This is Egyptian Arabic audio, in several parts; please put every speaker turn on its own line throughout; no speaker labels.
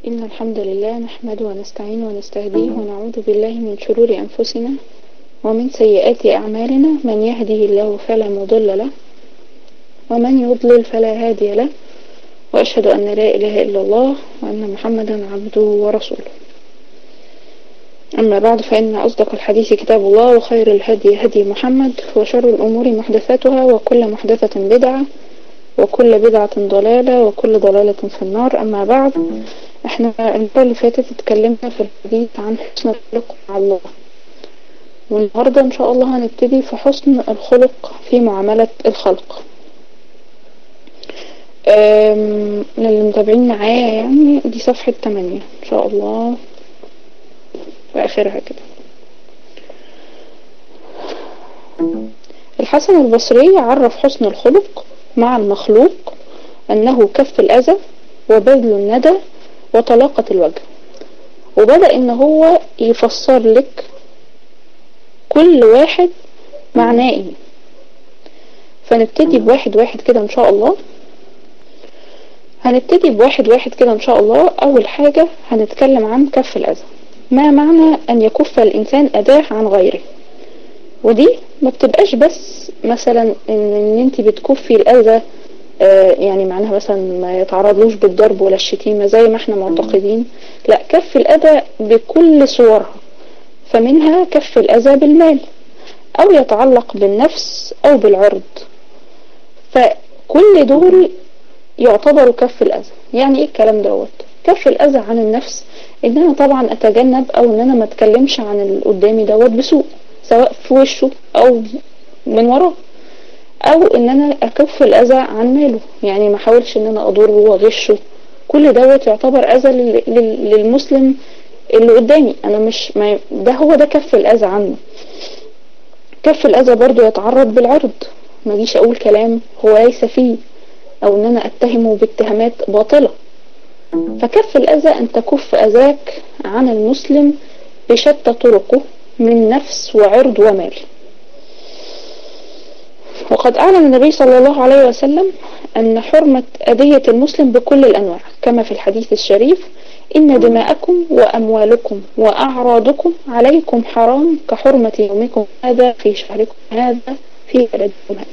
إن الحمد لله نحمده ونستعينه ونستهديه ونعوذ بالله من شرور أنفسنا ومن سيئات أعمالنا من يهده الله فلا مضل له ومن يضلل فلا هادي له وأشهد أن لا إله إلا الله وأن محمدا عبده ورسوله أما بعد فإن أصدق الحديث كتاب الله وخير الهدي هدي محمد وشر الأمور محدثاتها وكل محدثة بدعة وكل بدعة ضلالة وكل ضلالة في النار أما بعد احنا المرة اللي فاتت اتكلمنا في الحديث عن حسن الخلق مع الله والنهاردة ان شاء الله هنبتدي في حسن الخلق في معاملة الخلق للي متابعين معايا يعني دي صفحة 8 ان شاء الله واخرها كده الحسن البصري عرف حسن الخلق مع المخلوق انه كف الاذى وبذل الندى وطلاقة الوجه وبدأ ان هو يفسر لك كل واحد معناه ايه فنبتدي بواحد واحد كده ان شاء الله هنبتدي بواحد واحد كده ان شاء الله اول حاجة هنتكلم عن كف الاذى ما معنى ان يكف الانسان اداه عن غيره ودي ما بتبقاش بس مثلا ان, إن انت بتكفي الاذى آه يعني معناها مثلا ما يتعرضلوش بالضرب ولا الشتيمة زي ما احنا معتقدين لا كف الاذى بكل صورها فمنها كف الاذى بالمال او يتعلق بالنفس او بالعرض فكل دول يعتبروا كف الاذى يعني ايه الكلام دوت كف الاذى عن النفس ان انا طبعا اتجنب او ان انا ما اتكلمش عن اللي قدامي دوت بسوء سواء في وشه او من وراه او ان انا اكف الاذى عن ماله يعني ما احاولش ان انا اضره واغشه كل دوت يعتبر اذى للمسلم اللي قدامي انا مش ما ده هو ده كف الاذى عنه كف الاذى برضو يتعرض بالعرض ما اجيش اقول كلام هو ليس فيه او ان انا اتهمه باتهامات باطلة فكف الاذى ان تكف اذاك عن المسلم بشتى طرقه من نفس وعرض ومال وقد أعلن النبي صلى الله عليه وسلم أن حرمة أذية المسلم بكل الأنواع كما في الحديث الشريف إن دماءكم وأموالكم وأعراضكم عليكم حرام كحرمة يومكم هذا في شهركم هذا في بلدكم هذا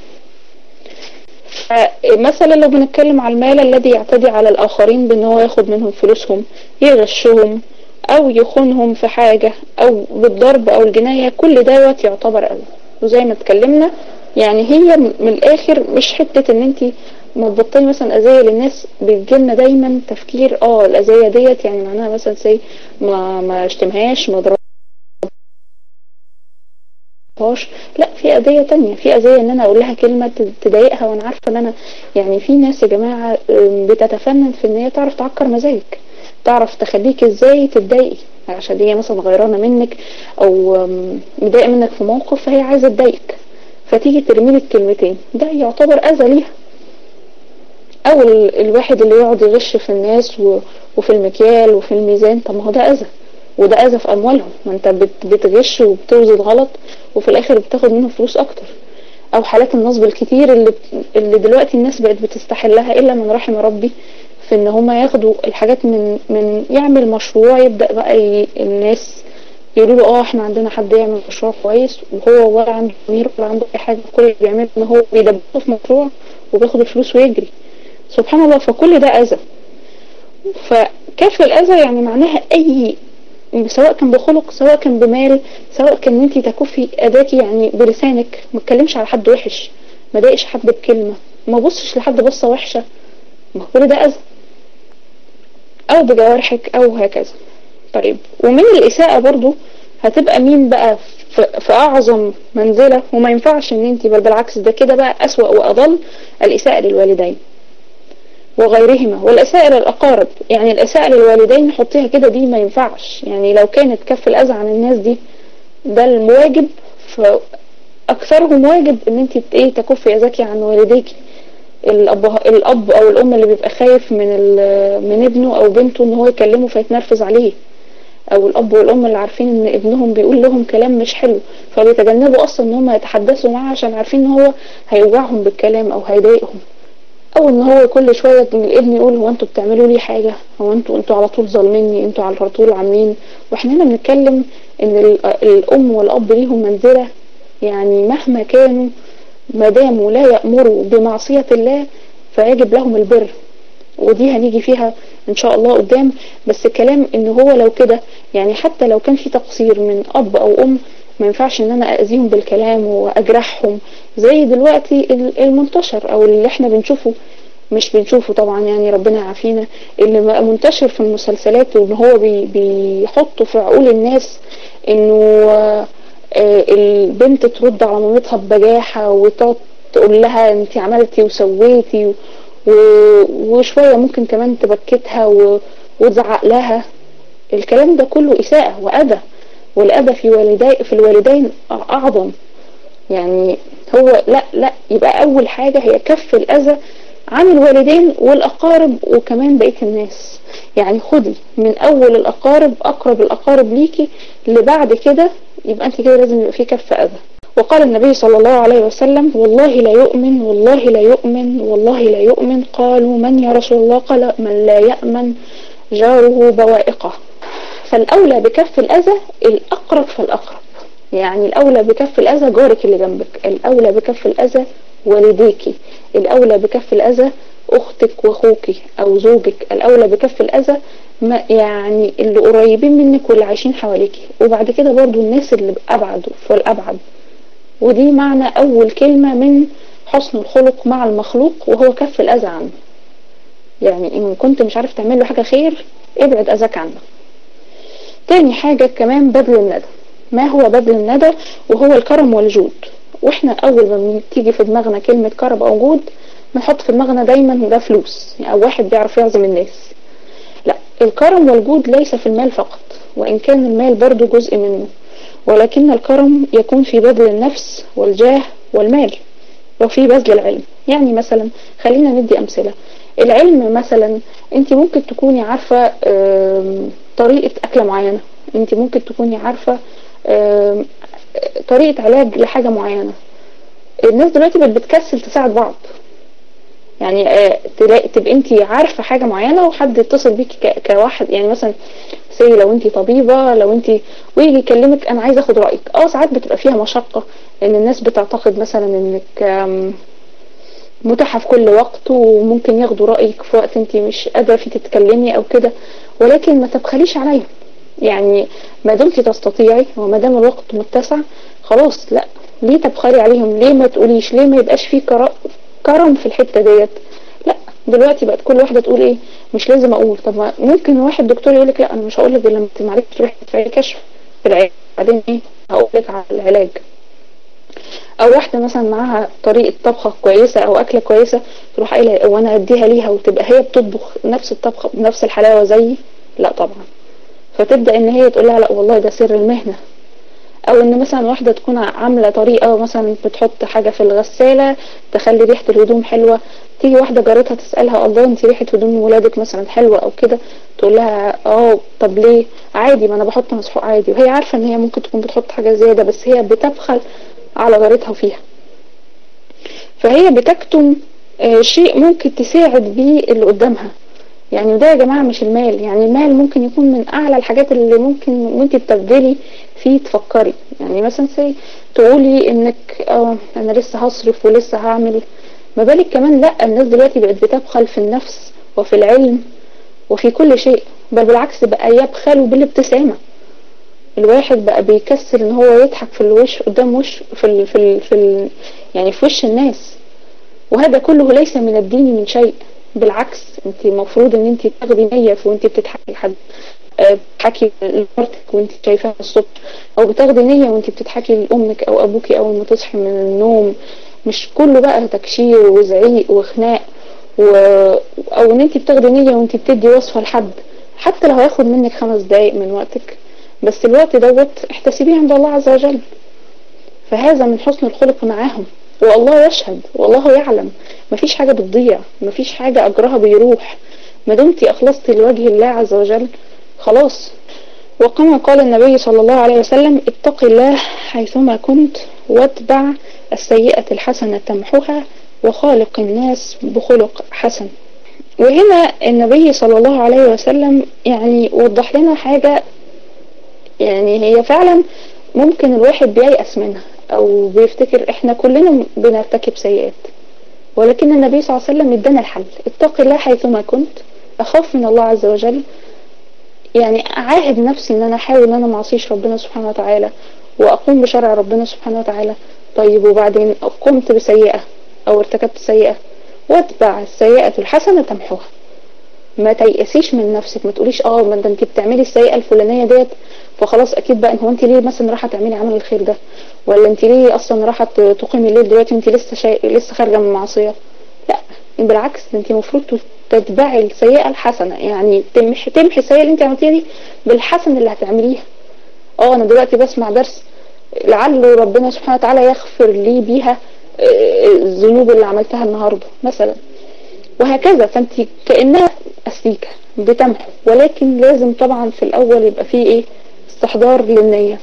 مثلا لو بنتكلم على المال الذي يعتدي على الآخرين بأن هو ياخد منهم فلوسهم يغشهم أو يخونهم في حاجة أو بالضرب أو الجناية كل دوت يعتبر أذى وزي ما اتكلمنا يعني هي من الاخر مش حتة ان انت ما تبطلي مثلا اذية للناس بيجيلنا دايما تفكير اه الاذية ديت يعني معناها مثلا سي ما ما اشتمهاش ما ضربهاش لا في اذية تانية في اذية ان انا اقول لها كلمة تضايقها وانا عارفة ان انا يعني في ناس يا جماعة بتتفنن في ان هي تعرف تعكر مزاجك تعرف تخليك ازاي تتضايقي عشان هي مثلا غيرانة منك او مضايقة منك في موقف فهي عايزة تضايقك فتيجي ترمي لك كلمتين ده يعتبر اذى ليها او الواحد اللي يقعد يغش في الناس وفي المكيال وفي الميزان طب ما هو ده اذى وده اذى في اموالهم ما انت بتغش وبتوزن غلط وفي الاخر بتاخد منهم فلوس اكتر او حالات النصب الكتير اللي اللي دلوقتي الناس بقت بتستحلها الا من رحم ربي في ان هما ياخدوا الحاجات من من يعمل مشروع يبدا بقى الناس يقولوا له اه احنا عندنا حد يعمل مشروع كويس وهو ولا عنده ضمير ولا عنده اي حاجه كل اللي بيعمله ان هو بيدبسه في مشروع وبياخد الفلوس ويجري سبحان الله فكل ده اذى فكف الاذى يعني معناها اي سواء كان بخلق سواء كان بمال سواء كان انت تكفي اداكي يعني بلسانك ما تكلمش على حد وحش ما ضايقش حد بكلمه ما بصش لحد بصه وحشه ما كل ده اذى او بجوارحك او هكذا طيب ومن الإساءة برضو هتبقى مين بقى في أعظم منزلة وما ينفعش ان انت بل بالعكس ده كده بقى أسوأ وأضل الإساءة للوالدين وغيرهما والإساءة للأقارب يعني الإساءة للوالدين نحطيها كده دي ما ينفعش يعني لو كانت كف الأذى عن الناس دي ده المواجب فأكثرهم واجب ان انت ايه تكفي أذاكي عن والديكي الأب, الأب أو الأم اللي بيبقى خايف من من ابنه أو بنته ان هو يكلمه فيتنرفز عليه او الاب والام اللي عارفين ان ابنهم بيقول لهم كلام مش حلو فبيتجنبوا اصلا ان هم يتحدثوا معاه عشان عارفين ان هو هيوجعهم بالكلام او هيضايقهم او ان هو كل شوية الابن يقول هو انتوا بتعملوا لي حاجة هو انتوا انتوا على طول ظالميني انتوا على طول عاملين واحنا هنا بنتكلم ان الام والاب ليهم منزلة يعني مهما كانوا ما داموا لا يأمروا بمعصية الله فيجب لهم البر ودي هنيجي فيها ان شاء الله قدام بس الكلام ان هو لو كده يعني حتى لو كان في تقصير من اب او ام ما ينفعش ان انا اذيهم بالكلام واجرحهم زي دلوقتي المنتشر او اللي احنا بنشوفه مش بنشوفه طبعا يعني ربنا يعافينا اللي بقى منتشر في المسلسلات وان هو بي بيحطوا في عقول الناس انه آه البنت ترد على مامتها ببجاحة وتقعد تقول لها انت عملتي وسويتي وشوية ممكن كمان تبكتها وتزعق لها الكلام ده كله إساءة وأذى والأذى في والدي في الوالدين أعظم يعني هو لا لا يبقى أول حاجة هي كف الأذى عن الوالدين والأقارب وكمان بقية الناس يعني خدي من أول الأقارب أقرب الأقارب ليكي اللي بعد كده يبقى أنت كده لازم يبقى في كف أذى وقال النبي صلى الله عليه وسلم والله لا يؤمن والله لا يؤمن والله لا يؤمن قالوا من يا رسول الله قال من لا يأمن جاره بوائقه فالأولى بكف الأذى الأقرب فالأقرب يعني الأولى بكف الأذى جارك اللي جنبك الأولى بكف الأذى والديكي الأولى بكف الأذى أختك وأخوك أو زوجك الأولى بكف الأذى ما يعني اللي قريبين منك واللي عايشين حواليك وبعد كده برضو الناس اللي أبعد فالأبعد ودي معنى أول كلمة من حسن الخلق مع المخلوق وهو كف الأذى عنه يعني إن كنت مش عارف تعمل له حاجة خير ابعد أذاك عنه تاني حاجة كمان بذل الندى ما هو بذل الندى وهو الكرم والجود واحنا اول ما تيجي في دماغنا كلمة كرم او جود بنحط في دماغنا دايما ده فلوس يعني او واحد بيعرف يعزم الناس لا الكرم والجود ليس في المال فقط وان كان المال برضو جزء منه ولكن الكرم يكون في بذل النفس والجاه والمال وفي بذل العلم يعني مثلا خلينا ندي امثلة العلم مثلا انت ممكن تكوني عارفة طريقة اكلة معينة انت ممكن تكوني عارفة طريقة علاج لحاجة معينة الناس دلوقتي بقت بتكسل تساعد بعض يعني تلاقي تبقى انت عارفة حاجة معينة وحد يتصل بيكي كواحد يعني مثلا سي لو انت طبيبة لو انت ويجي يكلمك انا عايز اخد رأيك اه ساعات بتبقى فيها مشقة ان الناس بتعتقد مثلا انك متاحة في كل وقت وممكن ياخدوا رأيك في وقت انت مش قادرة فيه تتكلمي او كده ولكن ما تبخليش عليهم يعني ما دمت تستطيعي وما دام الوقت متسع خلاص لا ليه تبخلي عليهم ليه ما تقوليش ليه ما يبقاش فيه كرم في الحتة ديت لا دلوقتي بقت كل واحدة تقول ايه مش لازم اقول طب ما ممكن واحد دكتور يقول لك لا انا مش هقول لك الا لما معلش تروحي تدفعي كشف في العلاج بعدين ايه هقول لك على العلاج او واحدة مثلا معاها طريقة طبخة كويسة او اكلة كويسة تروح قايلة وانا اديها ليها وتبقى هي بتطبخ نفس الطبخة بنفس الحلاوة زيي لا طبعا فتبدأ ان هي تقول لها لا والله ده سر المهنة او ان مثلا واحدة تكون عاملة طريقة مثلا بتحط حاجة في الغسالة تخلي ريحة الهدوم حلوة تيجي واحدة جارتها تسألها الله انت ريحة هدوم ولادك مثلا حلوة او كده تقول لها اه طب ليه عادي ما انا بحط مسحوق عادي وهي عارفة ان هي ممكن تكون بتحط حاجة زيادة بس هي بتبخل على جارتها فيها فهي بتكتم آه شيء ممكن تساعد بيه اللي قدامها يعني ده يا جماعة مش المال يعني المال ممكن يكون من اعلى الحاجات اللي ممكن وانت بتبذلي فيه تفكري يعني مثلا سي تقولي انك اه انا لسه هصرف ولسه هعمل ما بالك كمان لا الناس دلوقتي بقت بتبخل في النفس وفي العلم وفي كل شيء بل بالعكس بقى يبخلوا بالابتسامة الواحد بقى بيكسر ان هو يضحك في الوش قدام وش في ال في ال في ال يعني في وش الناس وهذا كله ليس من الدين من شيء بالعكس انت المفروض ان انت تاخدي نية وانت بتضحكي لحد بتضحكي لمرتك وانت شايفاها الصبح او بتاخدي نية وانت بتضحكي لامك او ابوكي اول ما تصحي من النوم مش كله بقى تكشير وزعيق وخناق و... او ان انت بتاخدي نية وانت بتدي وصفة لحد حتى لو هياخد منك خمس دقايق من وقتك بس الوقت دوت احتسبيه عند الله عز وجل فهذا من حسن الخلق معاهم والله يشهد والله يعلم مفيش حاجة بتضيع مفيش حاجة أجرها بيروح ما دمتي أخلصتي لوجه الله عز وجل خلاص وكما قال النبي صلى الله عليه وسلم اتق الله حيثما كنت واتبع السيئة الحسنة تمحها وخالق الناس بخلق حسن وهنا النبي صلى الله عليه وسلم يعني وضح لنا حاجة يعني هي فعلا ممكن الواحد بييأس منها او بيفتكر احنا كلنا بنرتكب سيئات ولكن النبي صلى الله عليه وسلم ادانا الحل اتق الله حيثما كنت اخاف من الله عز وجل يعني اعاهد نفسي ان انا احاول ان انا ما اعصيش ربنا سبحانه وتعالى واقوم بشرع ربنا سبحانه وتعالى طيب وبعدين قمت بسيئة او ارتكبت سيئة واتبع السيئة الحسنة تمحوها ما تيأسيش من نفسك ما تقوليش اه ما انت بتعملي السيئة الفلانية ديت فخلاص اكيد بقى هو انت ليه مثلا رايحه تعملي عمل الخير ده ولا انت ليه اصلا رايحه تقيمي الليل دلوقتي وانت لسه شا... لسه خارجه من معصيه لا بالعكس انت المفروض تتبعي السيئه الحسنه يعني تمحي تمحي السيئه اللي انت عملتيها دي بالحسن اللي هتعمليها اه انا دلوقتي بسمع درس لعله ربنا سبحانه وتعالى يغفر لي بيها آه، الذنوب اللي عملتها النهارده مثلا وهكذا فانت كانها استيكه بتمحو ولكن لازم طبعا في الاول يبقى فيه ايه استحضار للنية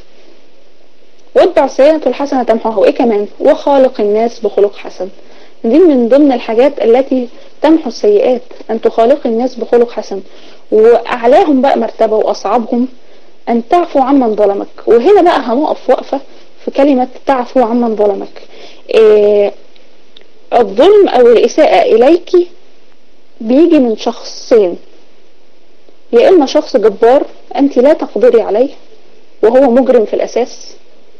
واتبع السيئة الحسنة تمحوها وايه كمان وخالق الناس بخلق حسن دي من ضمن الحاجات التي تمحو السيئات ان تخالق الناس بخلق حسن واعلاهم بقى مرتبة واصعبهم ان تعفو عمن ظلمك وهنا بقى هنقف وقفة في كلمة تعفو عمن ظلمك إيه الظلم او الاساءة اليك بيجي من شخصين يا اما شخص جبار انت لا تقدري عليه وهو مجرم في الاساس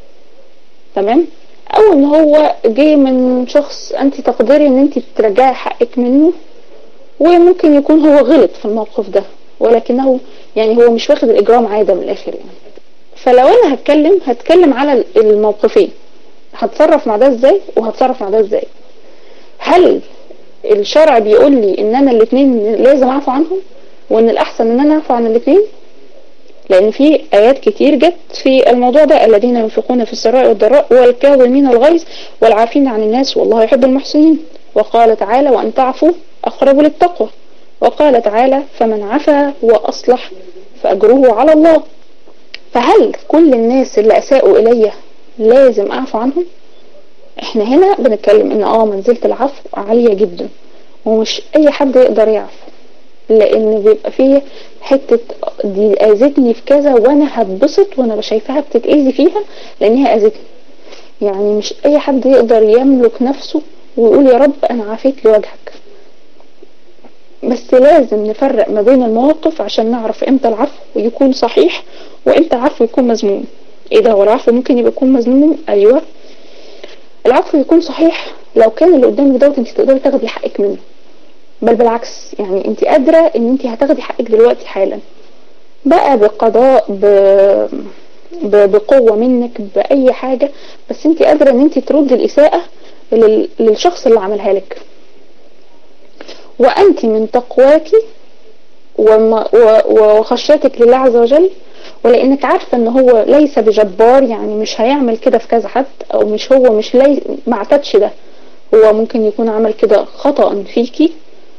تمام او ان هو جه من شخص انت تقدري ان انت ترجعي حقك منه وممكن يكون هو غلط في الموقف ده ولكنه يعني هو مش واخد الاجرام عادة من الاخر يعني فلو انا هتكلم هتكلم على الموقفين هتصرف مع ده ازاي وهتصرف مع ده ازاي هل الشرع بيقول لي ان انا الاثنين لازم اعفو عنهم وان الاحسن ان انا اعفو عن الاثنين لان في ايات كتير جت في الموضوع ده الذين ينفقون في السراء والضراء والكاظمين الغيظ والعافين عن الناس والله يحب المحسنين وقال تعالى وان تعفوا اقرب للتقوى وقال تعالى فمن عفا واصلح فاجره على الله فهل كل الناس اللي اساءوا الي لازم اعفو عنهم احنا هنا بنتكلم ان اه منزلة العفو عالية جدا ومش اي حد يقدر يعفو لان بيبقى فيه حتة دي اذتني في كذا وانا هتبسط وانا شايفاها بتتأذي فيها لان هي اذتني يعني مش اي حد يقدر يملك نفسه ويقول يا رب انا عافيت لوجهك بس لازم نفرق ما بين المواقف عشان نعرف امتى العفو يكون صحيح وامتى العفو يكون مذموم ايه ده هو العفو ممكن يبقى يكون مذموم ايوه العفو يكون صحيح لو كان اللي قدامك دوت انت تقدري تاخدي حقك منه بل بالعكس يعني انت قادرة ان انت هتاخدي حقك دلوقتي حالا بقى بقضاء ب... ب... بقوة منك بأي حاجة بس انت قادرة ان انت تردي الإساءة لل... للشخص اللي عملها لك وأنت من تقواك وما... و... وخشيتك لله عز وجل ولانك عارفة ان هو ليس بجبار يعني مش هيعمل كده في كذا حد او مش هو مش لي... ما اعتدش ده هو ممكن يكون عمل كده خطأ فيكي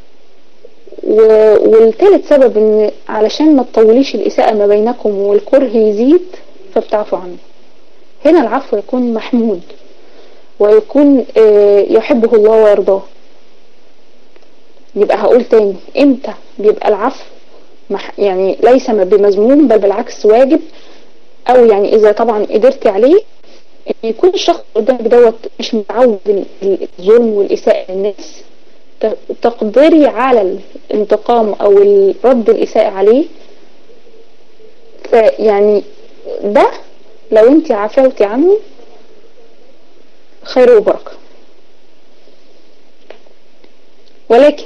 والثالث سبب ان علشان ما تطوليش الاساءة ما بينكم والكره يزيد فبتعفوا عنه هنا العفو يكون محمود ويكون آه، يحبه الله ويرضاه يبقى هقول تاني امتى بيبقى العفو يعني ليس بمذموم بل بالعكس واجب او يعني اذا طبعا قدرتي عليه ان يكون الشخص قدامك دوت مش متعود الظلم والاساءة للناس تقدري على الانتقام او رد الاساءة عليه يعني ده لو انت عفوتي عنه خير وبركة ولكن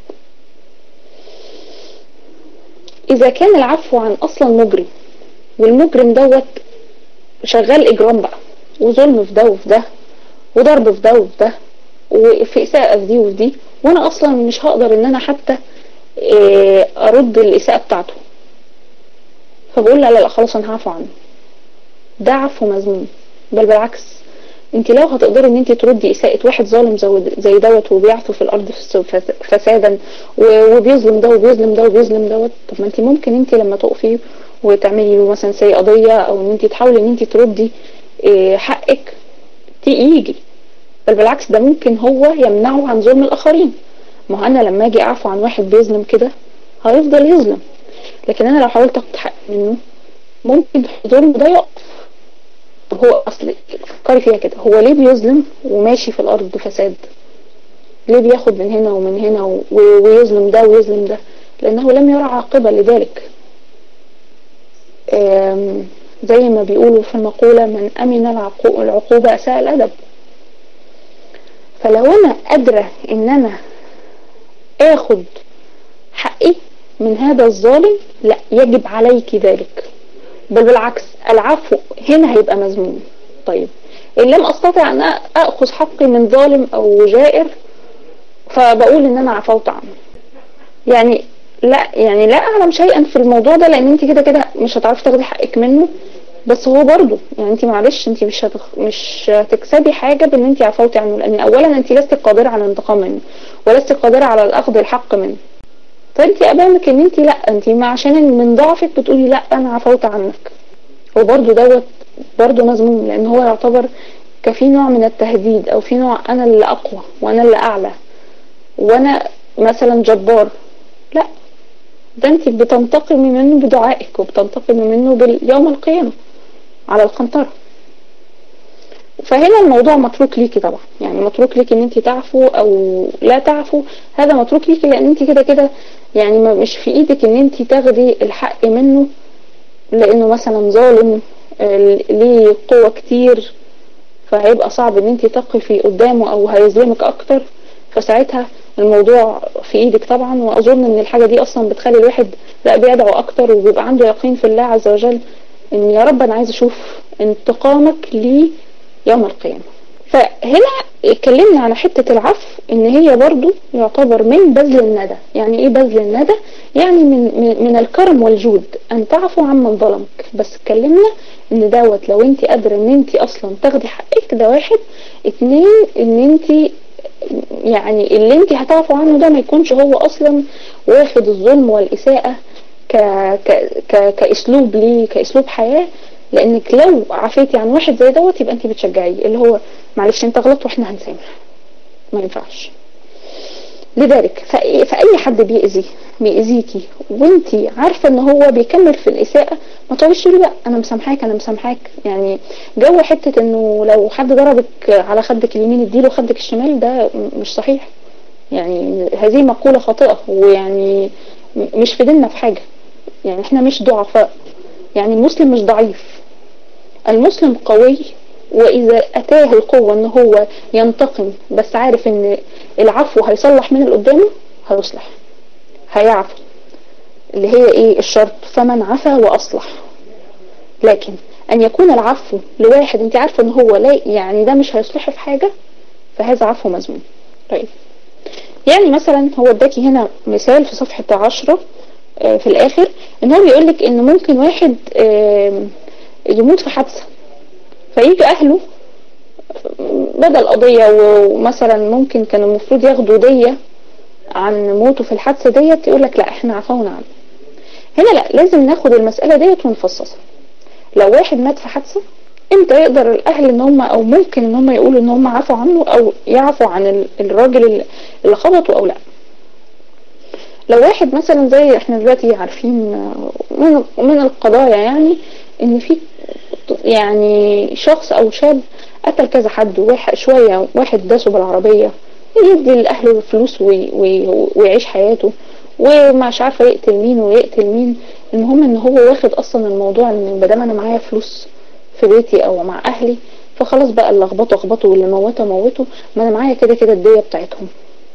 اذا كان العفو عن اصلا مجرم والمجرم دوت شغال اجرام بقى وظلم في ده وفي ده وضرب في ده وفي ده وفي اساءة في دي وفي دي وانا اصلا مش هقدر ان انا حتى آه، ارد الاساءة بتاعته فبقول لا لا لا خلاص انا هعفو عنه ده عفو مذموم بل بالعكس انت لو هتقدري ان انت تردي اساءة واحد ظالم زي دوت وبيعفو في الارض فسادا وبيظلم ده وبيظلم ده وبيظلم دوت طب ما انت ممكن انت لما تقفي وتعملي له مثلا سي قضية او ان انت تحاولي ان انت تردي آه، حقك يجي بل بالعكس ده ممكن هو يمنعه عن ظلم الاخرين ما هو انا لما اجي اعفو عن واحد بيظلم كده هيفضل يظلم لكن انا لو حاولت اخد حق منه ممكن الظلم ده يقف طب هو اصل فكري فيها كده هو ليه بيظلم وماشي في الارض فساد ليه بياخد من هنا ومن هنا ويظلم ده ويظلم ده لانه لم يرى عاقبة لذلك زي ما بيقولوا في المقولة من امن العقوبة اساء الادب فلو انا قادرة ان انا اخد حقي من هذا الظالم لا يجب عليك ذلك بل بالعكس العفو هنا هيبقى مذموم طيب إن لم أستطع أن أخذ حقي من ظالم أو جائر فبقول إن أنا عفوت عنه يعني لا يعني لا أعلم شيئا في الموضوع ده لأن أنت كده كده مش هتعرفي تاخدي حقك منه بس هو برضه يعني انت معلش انت مش هتخ... مش هتكسبي حاجة بان انت عفوتي عنه لان اولا انت لست قادرة على الانتقام منه ولست قادرة على الاخذ الحق منه فانت امامك ان انت لا انت عشان من ضعفك بتقولي لا انا عفوت عنك وبرضه دوت برضه مذموم لان هو يعتبر كفي نوع من التهديد او في نوع انا اللي اقوى وانا اللي اعلى وانا مثلا جبار لا ده انت بتنتقمي منه بدعائك وبتنتقمي منه باليوم القيامة على القنطرة فهنا الموضوع متروك ليكي طبعا يعني متروك ليكي ان انت تعفو او لا تعفو هذا متروك ليكي لان انت كده كده يعني مش في ايدك ان انت تاخدي الحق منه لانه مثلا ظالم آه، ليه قوة كتير فهيبقى صعب ان انت تقفي قدامه او هيظلمك اكتر فساعتها الموضوع في ايدك طبعا واظن ان الحاجة دي اصلا بتخلي الواحد لا بيدعو اكتر وبيبقى عنده يقين في الله عز وجل ان يا رب انا عايز اشوف انتقامك لي يوم القيامة فهنا اتكلمنا على حتة العفو ان هي برضو يعتبر من بذل الندى يعني ايه بذل الندى يعني من, من الكرم والجود ان تعفو عمن ظلمك بس اتكلمنا ان دوت لو انت قادرة ان انت اصلا تاخدي حقك ده واحد اتنين ان انت يعني اللي انت هتعفو عنه ده ما يكونش هو اصلا واخد الظلم والاساءة ك ك ك كاسلوب ليه كاسلوب حياة لانك لو عفيتي عن واحد زي دوت يبقى انت بتشجعيه اللي هو معلش انت غلط واحنا هنسامح ما ينفعش لذلك فأي حد بيأذي بيأذيكي وانت عارفة ان هو بيكمل في الإساءة ما تقوليش له لا انا مسامحاك انا مسامحاك يعني جو حتة انه لو حد ضربك على خدك اليمين اديله خدك الشمال ده مش صحيح يعني هذه مقولة خاطئة ويعني مش في ديننا في حاجة يعني احنا مش ضعفاء يعني المسلم مش ضعيف المسلم قوي واذا اتاه القوة ان هو ينتقم بس عارف ان العفو هيصلح من اللي قدامه هيصلح هيعفو اللي هي ايه الشرط فمن عفا واصلح لكن ان يكون العفو لواحد انت عارفه ان هو لا يعني ده مش هيصلحه في حاجة فهذا عفو مذموم طيب يعني مثلا هو اداكي هنا مثال في صفحة عشرة آه، في الاخر ان هو بيقولك ان ممكن واحد يموت في حادثة فيجي اهله بدل قضية ومثلا ممكن كانوا المفروض ياخدوا دية عن موته في الحادثة ديت يقول لك لا احنا عفونا عنه هنا لا لازم ناخد المسألة ديت ونفصصها لو واحد مات في حادثة امتى يقدر الاهل ان هم او ممكن ان هم يقولوا ان هم عفوا عنه او يعفوا عن الراجل اللي خبطه او لا لو واحد مثلا زي احنا دلوقتي عارفين من, من القضايا يعني ان في يعني شخص او شاب قتل كذا حد وواحد شوية واحد داسه بالعربية يدي لأهله فلوس وي وي ويعيش حياته ومش عارفة يقتل مين ويقتل مين المهم ان هو واخد اصلا الموضوع ان مادام انا معايا فلوس في بيتي او مع اهلي فخلاص بقى اللي اخبطه اخبطه واللي موته موته ما انا معايا كده كده الدية بتاعتهم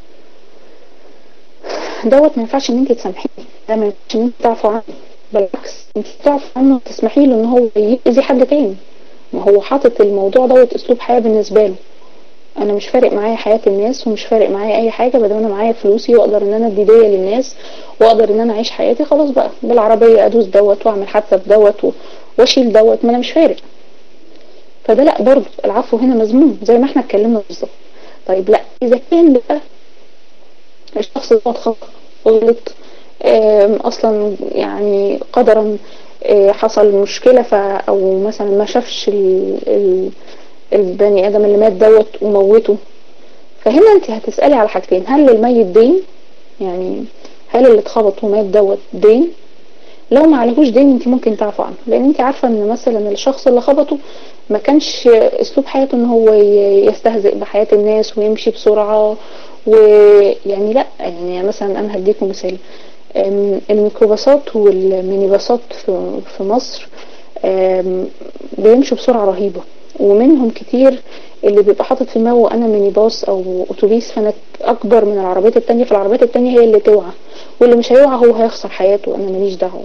دوت ما ينفعش ان انت تسامحيه ده ما ينفعش ان انت تعفو عنه بالعكس انت تعرف عنه تسمحي له ان هو يأذي حد تاني ما هو حاطط الموضوع دوت اسلوب حياة بالنسبة له انا مش فارق معايا حياة الناس ومش فارق معايا اي حاجة بدل انا معايا فلوسي واقدر ان انا ادي دية للناس واقدر ان انا اعيش حياتي خلاص بقى بالعربية ادوس دوت واعمل حادثة بدوت واشيل دوت ما انا مش فارق فده لا برضه العفو هنا مذموم زي ما احنا اتكلمنا بالظبط طيب لا اذا كان بقى الشخص دوت خطأ غلط اصلا يعني قدرا حصل مشكلة ف او مثلا ما شافش ال ال البني ادم اللي مات دوت وموته فهنا انت هتسألي على حاجتين هل الميت دين يعني هل اللي اتخبط ومات دوت دين لو ما عليهوش دين انت ممكن تعفو عنه لان انت عارفة ان مثلا الشخص اللي خبطه ما كانش اسلوب حياته ان هو يستهزئ بحياة الناس ويمشي بسرعة ويعني لا يعني مثلا انا هديكم مثال الميكروباصات والمينيباصات في مصر بيمشوا بسرعة رهيبة ومنهم كتير اللي بيبقى حاطط في دماغه انا ميني باص او اتوبيس فانا اكبر من العربيات التانية فالعربيات التانية هي اللي توعى واللي مش هيوعى هو هيخسر حياته انا ماليش دعوة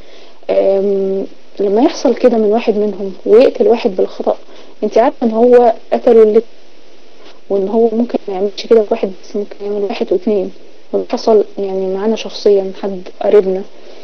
لما يحصل كده من واحد منهم ويقتل واحد بالخطأ انت عارفة ان هو قتله اللي وان هو ممكن ما يعملش كده بواحد بس ممكن يعمل واحد واثنين حصل يعني معانا شخصيا حد قريبنا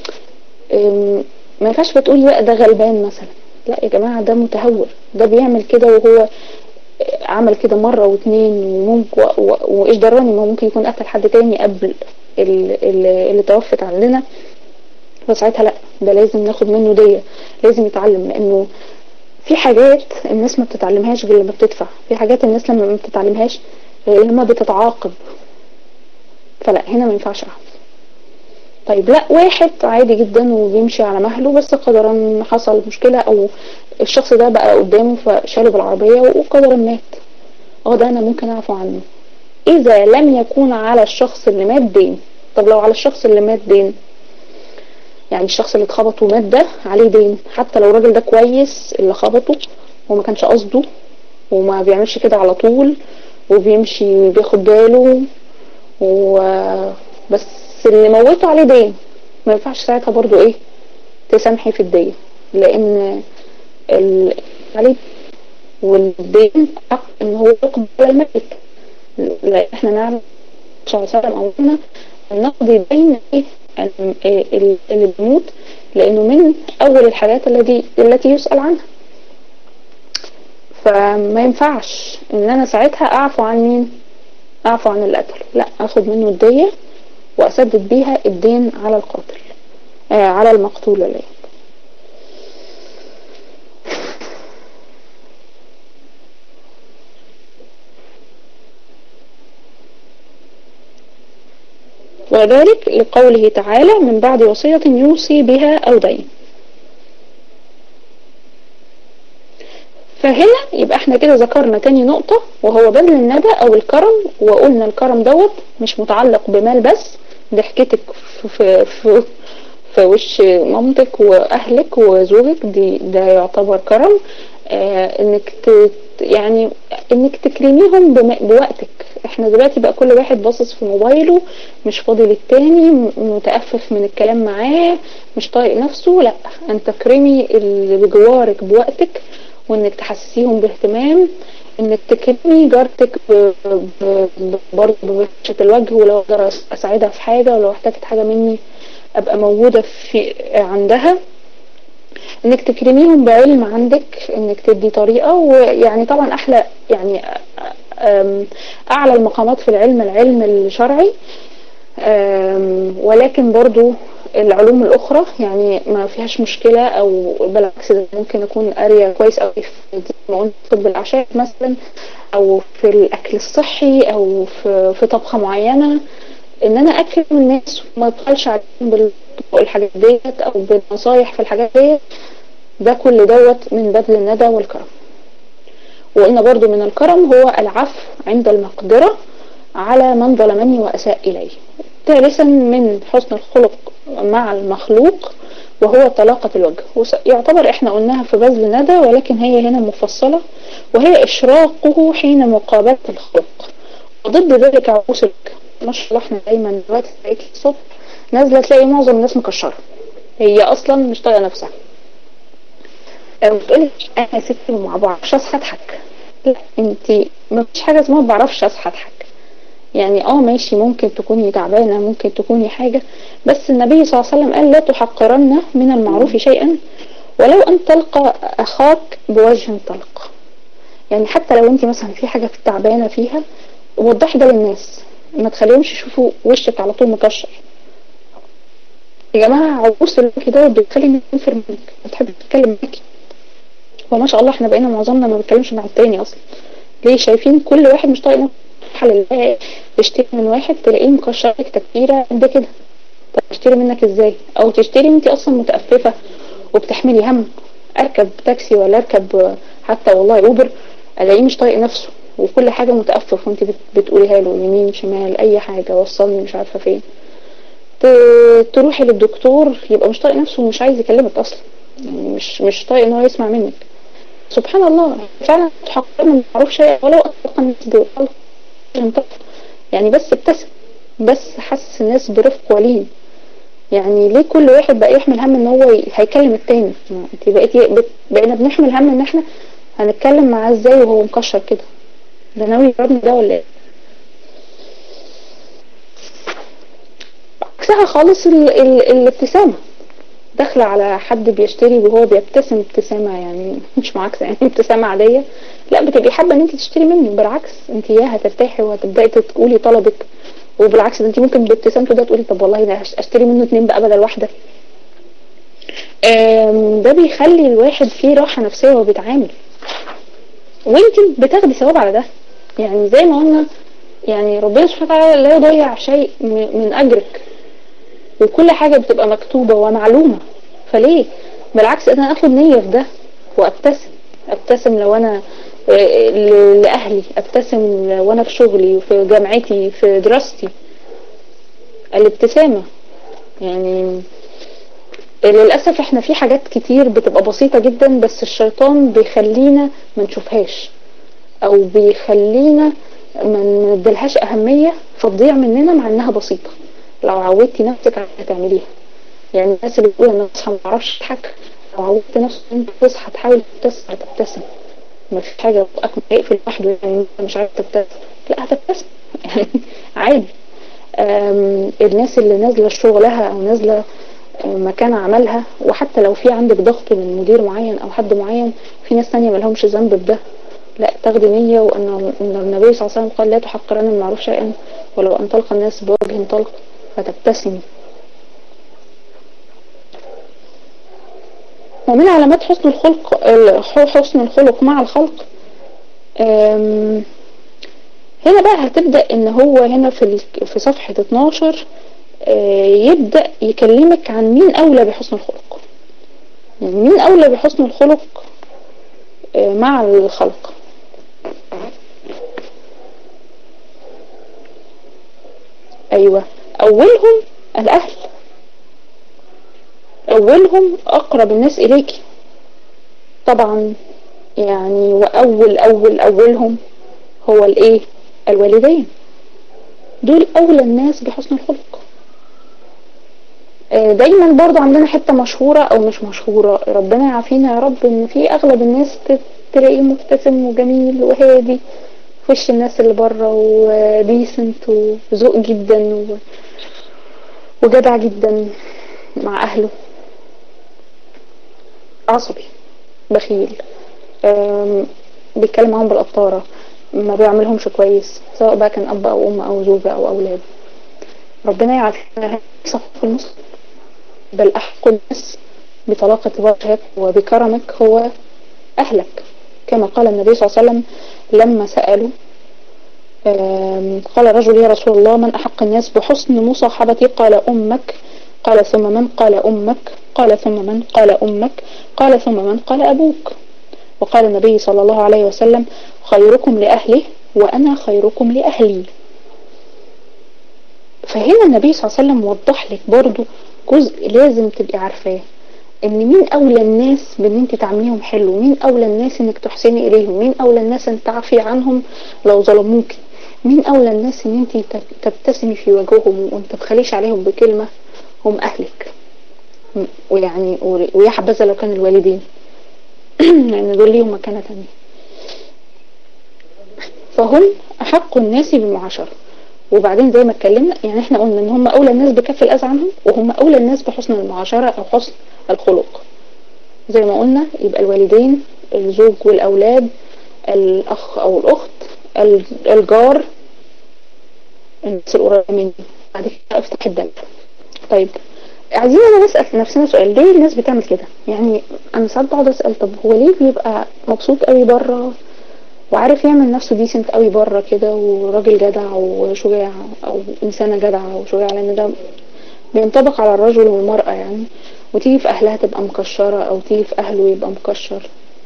ما ينفعش بتقولي بقى ده غلبان مثلا لا يا جماعة ده متهور ده بيعمل كده وهو عمل كده مرة واثنين وممكن وايش دراني ما ممكن يكون قتل حد تاني قبل اللي, اللي توفت عننا فساعتها لا ده لازم ناخد منه دية لازم يتعلم لانه في حاجات الناس ما بتتعلمهاش غير لما بتدفع في حاجات الناس لما ما بتتعلمهاش غير لما بتتعاقب فلا هنا ما ينفعش اعمل طيب لا واحد عادي جدا وبيمشي على مهله بس قدرا حصل مشكلة او الشخص ده بقى قدامه فشاله بالعربية وقدرا مات اه ده انا ممكن اعفو عنه اذا لم يكون على الشخص اللي مات دين طب لو على الشخص اللي مات دين يعني الشخص اللي اتخبط ومات ده عليه دين حتى لو الراجل ده كويس اللي خبطه وما كانش قصده وما بيعملش كده على طول وبيمشي بياخد باله وبس اللي موته عليه دين ما ينفعش ساعتها برضو ايه تسامحي في الدين لان ال... عليه والدين حق ان هو يقبل الميت لان احنا نعرف صلى الله عليه وسلم امرنا ان نقضي دين ايه اللي بيموت لانه من اول الحاجات التي التي يسأل عنها فما ينفعش ان انا ساعتها اعفو عن مين اعفو عن اللي قتله لا اخد منه الدية واسدد بيها الدين على القاتل آه على المقتول اللي وذلك لقوله تعالى من بعد وصية يوصي بها أو دين فهنا يبقى احنا كده ذكرنا تاني نقطة وهو بذل الندى او الكرم وقلنا الكرم دوت مش متعلق بمال بس ضحكتك في, في, في وش مامتك واهلك وزوجك دي ده يعتبر كرم آه انك يعني انك تكرميهم بوقتك احنا دلوقتي بقى كل واحد باصص في موبايله مش فاضي للتاني متأفف من الكلام معاه مش طايق نفسه لا انت كرمي اللي بجوارك بوقتك وانك تحسسيهم باهتمام انك تكرمي جارتك برضه ببشرة الوجه ولو اقدر اساعدها في حاجة ولو احتاجت حاجة مني ابقى موجودة في عندها انك تكرميهم بعلم عندك انك تدي طريقة ويعني طبعا احلى يعني اعلى المقامات في العلم العلم الشرعي ولكن برضو العلوم الاخرى يعني ما فيهاش مشكلة او بالعكس ده ممكن اكون قارية كويس قوي في طب الاعشاب مثلا او في الاكل الصحي او في, في طبخة معينة ان انا اكرم الناس وما ادخلش عليهم بالحاجات ديت او بالنصايح في الحاجات ديت ده كل دوت من بذل الندى والكرم وقلنا برضو من الكرم هو العفو عند المقدرة على من ظلمني وأساء إلي ثالثا من حسن الخلق مع المخلوق وهو طلاقة الوجه يعتبر احنا قلناها في بذل ندى ولكن هي هنا مفصلة وهي إشراقه حين مقابلة الخلق وضد ذلك عروس الوجه ما شاء الله احنا دايما دلوقتي تلاقيك الصبح نازلة تلاقي معظم الناس مكشرة هي أصلا مش طايقة نفسها بتقولي انا يا ستي ما بعرفش اصحى اضحك لا انت ما فيش حاجه اسمها ما بعرفش اصحى اضحك يعني اه ماشي ممكن تكوني تعبانه ممكن تكوني حاجه بس النبي صلى الله عليه وسلم قال لا تحقرن من المعروف شيئا ولو ان تلقى اخاك بوجه طلق يعني حتى لو انت مثلا في حاجه في تعبانه فيها وضحي ده للناس ما تخليهمش يشوفوا وشك على طول مكشر يا جماعه عروس الوجه ده بيخلي الناس تنفر منك ما تحب تتكلم معاكي وما شاء الله احنا بقينا معظمنا ما بنتكلمش مع التاني اصلا ليه شايفين كل واحد مش طايق حل تشتري من واحد تلاقيه مكشر لك تكبيره قد كده طب تشتري منك ازاي او تشتري انت اصلا متأففة وبتحملي هم اركب تاكسي ولا اركب حتى والله اوبر الاقيه مش طايق نفسه وكل حاجة متأفف وانت بتقوليها له يمين شمال اي حاجة وصلني مش عارفة فين تروحي للدكتور يبقى مش طايق نفسه ومش عايز يكلمك اصلا يعني مش مش طايق ان هو يسمع منك سبحان الله فعلا تحقق ما معروف شيء ولو اطلق الناس دول يعني بس ابتسم بس حسس الناس برفق ولين يعني ليه كل واحد بقى يحمل هم ان هو هيكلم التاني انت بقيتي بقينا بنحمل هم ان احنا هنتكلم معاه ازاي وهو مكشر كده ده ناوي يضربني ده ولا ايه عكسها خالص ال ال الابتسامة داخلة على حد بيشتري وهو بيبتسم ابتسامة يعني مش معاكسة يعني ابتسامة عادية لا بتبقي حابة ان انت تشتري منه بالعكس انت يا هترتاحي وهتبدأي تقولي طلبك وبالعكس ده انت ممكن بابتسامته ده تقولي طب والله انا اشتري منه اتنين بقى بدل واحدة ده بيخلي الواحد فيه راحة نفسية وهو بيتعامل وانت بتاخدي ثواب على ده يعني زي ما قلنا يعني ربنا سبحانه وتعالى لا يضيع شيء من اجرك وكل حاجة بتبقى مكتوبة ومعلومة فليه بالعكس انا اخد نية في ده وابتسم ابتسم لو انا لأهلي ابتسم وانا في شغلي وفي جامعتي في دراستي الابتسامة يعني للأسف احنا في حاجات كتير بتبقى بسيطة جدا بس الشيطان بيخلينا ما نشوفهاش او بيخلينا ما ندلهاش اهمية فتضيع مننا مع انها بسيطة لو عودتي نفسك على تعمليها يعني الناس اللي بتقول انا اصحى ما اعرفش اضحك لو عودت نفسك انت تصحى تحاول تبتسم ما فيش حاجة بقك يقفل لوحده يعني مش عارف تبتسم لا هتبتسم يعني عادي الناس اللي نازلة شغلها او نازلة مكان عملها وحتى لو في عندك ضغط من مدير معين او حد معين في ناس تانية ملهمش ذنب بده لا تاخدي نية وان النبي صلى الله عليه وسلم قال لا تحقرن من المعروف شيئا ولو ان تلقى الناس بوجه طلق فتبتسمي ومن علامات حسن الخلق حسن الخلق مع الخلق هنا بقى هتبدأ ان هو هنا في في صفحة 12 يبدأ يكلمك عن مين اولى بحسن الخلق يعني مين اولى بحسن الخلق مع الخلق ايوه اولهم الاهل اولهم اقرب الناس اليك طبعا يعني واول اول اولهم هو الايه الوالدين دول اولى الناس بحسن الخلق دايما برضو عندنا حتة مشهورة او مش مشهورة ربنا يعافينا يا رب ان في اغلب الناس تلاقيه مبتسم وجميل وهادي في وش الناس اللي بره وديسنت وذوق جدا وجدع جدا مع اهله عصبي بخيل بيتكلم معاهم بالقطارة ما بيعملهمش كويس سواء بقى كان اب او ام او زوجة او اولاد ربنا يعافينا صف المسلم بل احق الناس بطلاقة وجهك وبكرمك هو اهلك كما قال النبي صلى الله عليه وسلم لما سألوا قال رجل يا رسول الله من احق الناس بحسن مصاحبتي قال امك قال ثم من قال امك قال ثم من قال امك قال ثم من قال ابوك وقال النبي صلى الله عليه وسلم خيركم لأهله وأنا خيركم لأهلي فهنا النبي صلى الله عليه وسلم وضح لك برضو جزء لازم تبقي عارفاه ان مين اولى الناس بان انت تعمليهم حلو مين اولى الناس انك تحسني اليهم مين اولى الناس ان تعفي عنهم لو ظلموكي مين اولى الناس ان انت تبتسمي في وجههم وما تبخليش عليهم بكلمة هم اهلك ويعني ويا حبذا لو كان الوالدين لان دول ليهم مكانة تانية فهم احق الناس بالمعاشرة وبعدين زي ما اتكلمنا يعني احنا قلنا ان هم اولى الناس بكف الاذى عنهم وهم اولى الناس بحسن المعاشرة او حسن الخلق زي ما قلنا يبقى الوالدين الزوج والاولاد الاخ او الاخت الجار الناس القريبة مني بعد كده افتح الدم طيب عايزين نسأل نفسنا سؤال ليه الناس بتعمل كده يعني انا ساعات بقعد اسأل طب هو ليه بيبقى مبسوط قوي بره وعارف يعمل نفسه ديسنت قوي بره كده وراجل جدع وشجاع او انسانة جدعة وشجاعة لان ده بينطبق على الرجل والمرأة يعني وتيجي في اهلها تبقى مكشرة او تيجي في اهله يبقى مكشر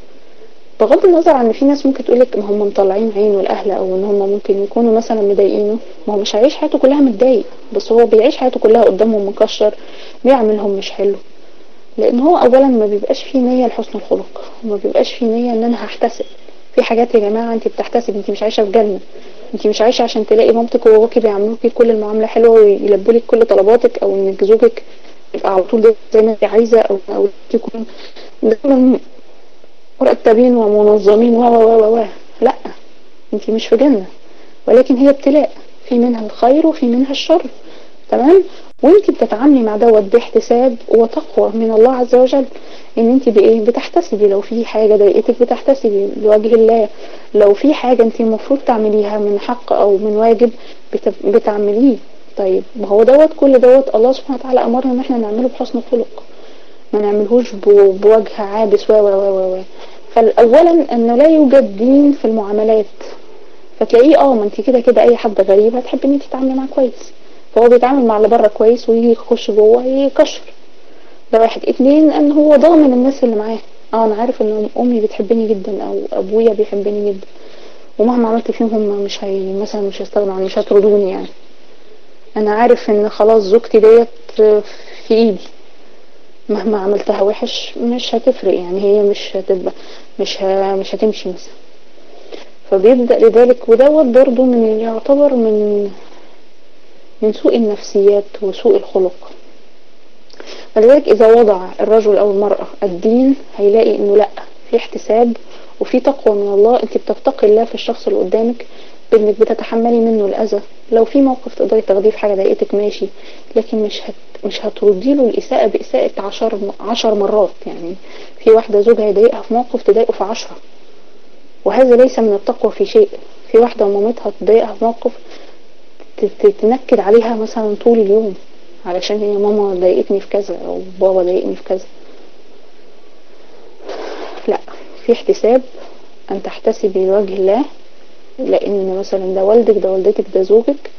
بغض النظر عن ان في ناس ممكن تقولك ما هم مطلعين عينه الاهل او ان هم ممكن يكونوا مثلا مضايقينه ما هو مش هيعيش حياته كلها متضايق بس هو بيعيش حياته كلها قدامهم مكشر بيعملهم مش حلو لان هو اولا ما بيبقاش فيه نية لحسن الخلق وما بيبقاش فيه نية ان انا هحتسب في حاجات يا جماعة انت بتحتسب انت مش عايشة في جنة انت مش عايشة عشان تلاقي مامتك وباباكي بيعملوكي كل المعاملة حلوة ويلبوا لك كل طلباتك او انك زوجك يبقى على طول زي ما انت عايزة او او تكون دايما مرتبين ومنظمين و و و لا انت مش في جنة ولكن هي ابتلاء في منها الخير وفي منها الشر تمام وانت بتتعاملي مع دوت باحتساب وتقوى من الله عز وجل ان انت بايه بتحتسبي لو في حاجة ضايقتك بتحتسبي لوجه الله لو في حاجة انت المفروض تعمليها من حق او من واجب بتعمليه طيب ما هو دوت كل دوت الله سبحانه وتعالى امرنا ان احنا نعمله بحسن الخلق ما نعملهوش بوجه عابس و و و و فاولا انه لا يوجد دين في المعاملات فتلاقيه اه ما انت كده كده اي حد غريب هتحب ان انت تتعاملي معاه كويس فهو بيتعامل مع اللي بره كويس ويجي يخش جوه يكشر ده واحد اتنين ان هو ضامن الناس اللي معاه اه انا عارف ان امي بتحبني جدا او ابويا بيحبني جدا ومهما عملت فيهم هم مش هي مثلا مش هيستغنوا عني مش هيطردوني يعني انا عارف ان خلاص زوجتي ديت في ايدي مهما عملتها وحش مش هتفرق يعني هي مش هتبقى مش ه... مش هتمشي مثلا فبيبدأ لذلك ودوت برضو من يعتبر من من سوء النفسيات وسوء الخلق فلذلك إذا وضع الرجل أو المرأة الدين هيلاقي إنه لأ في احتساب وفي تقوى من الله انت بتتقي الله في الشخص اللي قدامك بانك بتتحملي منه الاذى لو في موقف تقدري تاخديه في حاجه ضايقتك ماشي لكن مش هت مش هتردي له الاساءه باساءه عشر عشر مرات يعني في واحده زوجها يضايقها في موقف تضايقه في عشرة وهذا ليس من التقوى في شيء في واحده مامتها تضايقها في موقف تنكد عليها مثلا طول اليوم علشان هي ماما ضايقتني في كذا او بابا ضايقني في كذا لا في احتساب ان تحتسبي لوجه الله لان مثلا ده والدك ده والدتك ده زوجك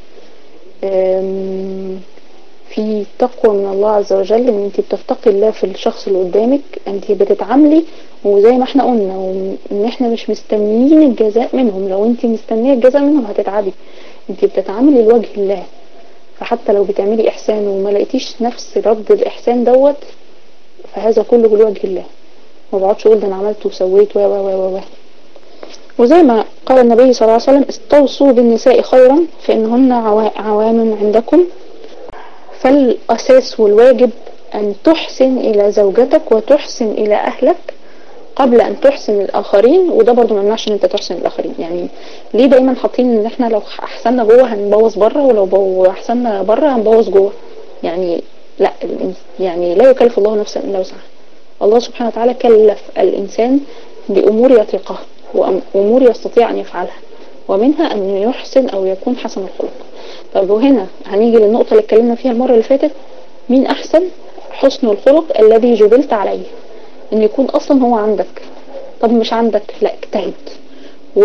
في تقوى من الله عز وجل ان انت بتفتقي الله في الشخص اللي قدامك انت بتتعاملي وزي ما احنا قلنا ان احنا مش مستنيين الجزاء منهم لو انت مستنيه الجزاء منهم هتتعبي انت بتتعاملي لوجه الله فحتى لو بتعملي احسان وما لقيتيش نفس رد الاحسان دوت فهذا كله لوجه الله ما بقعدش اقول ده انا عملت وسويت و و و و وزي ما قال النبي صلى الله عليه وسلم استوصوا بالنساء خيرا فإنهن عوام عندكم فالأساس والواجب أن تحسن إلى زوجتك وتحسن إلى أهلك قبل أن تحسن الآخرين وده برضو ما يمنعش إن أنت تحسن الآخرين يعني ليه دايما حاطين إن إحنا لو أحسننا جوه هنبوظ بره ولو أحسننا بره هنبوظ جوه يعني لا يعني لا يكلف الله نفسا إلا وسعها الله سبحانه وتعالى كلف الإنسان بأمور يطيقها وأمور يستطيع أن يفعلها ومنها أن يحسن أو يكون حسن الخلق طب وهنا هنيجي للنقطة اللي اتكلمنا فيها المرة اللي فاتت مين أحسن حسن الخلق الذي جبلت عليه أن يكون أصلا هو عندك طب مش عندك لا اجتهد و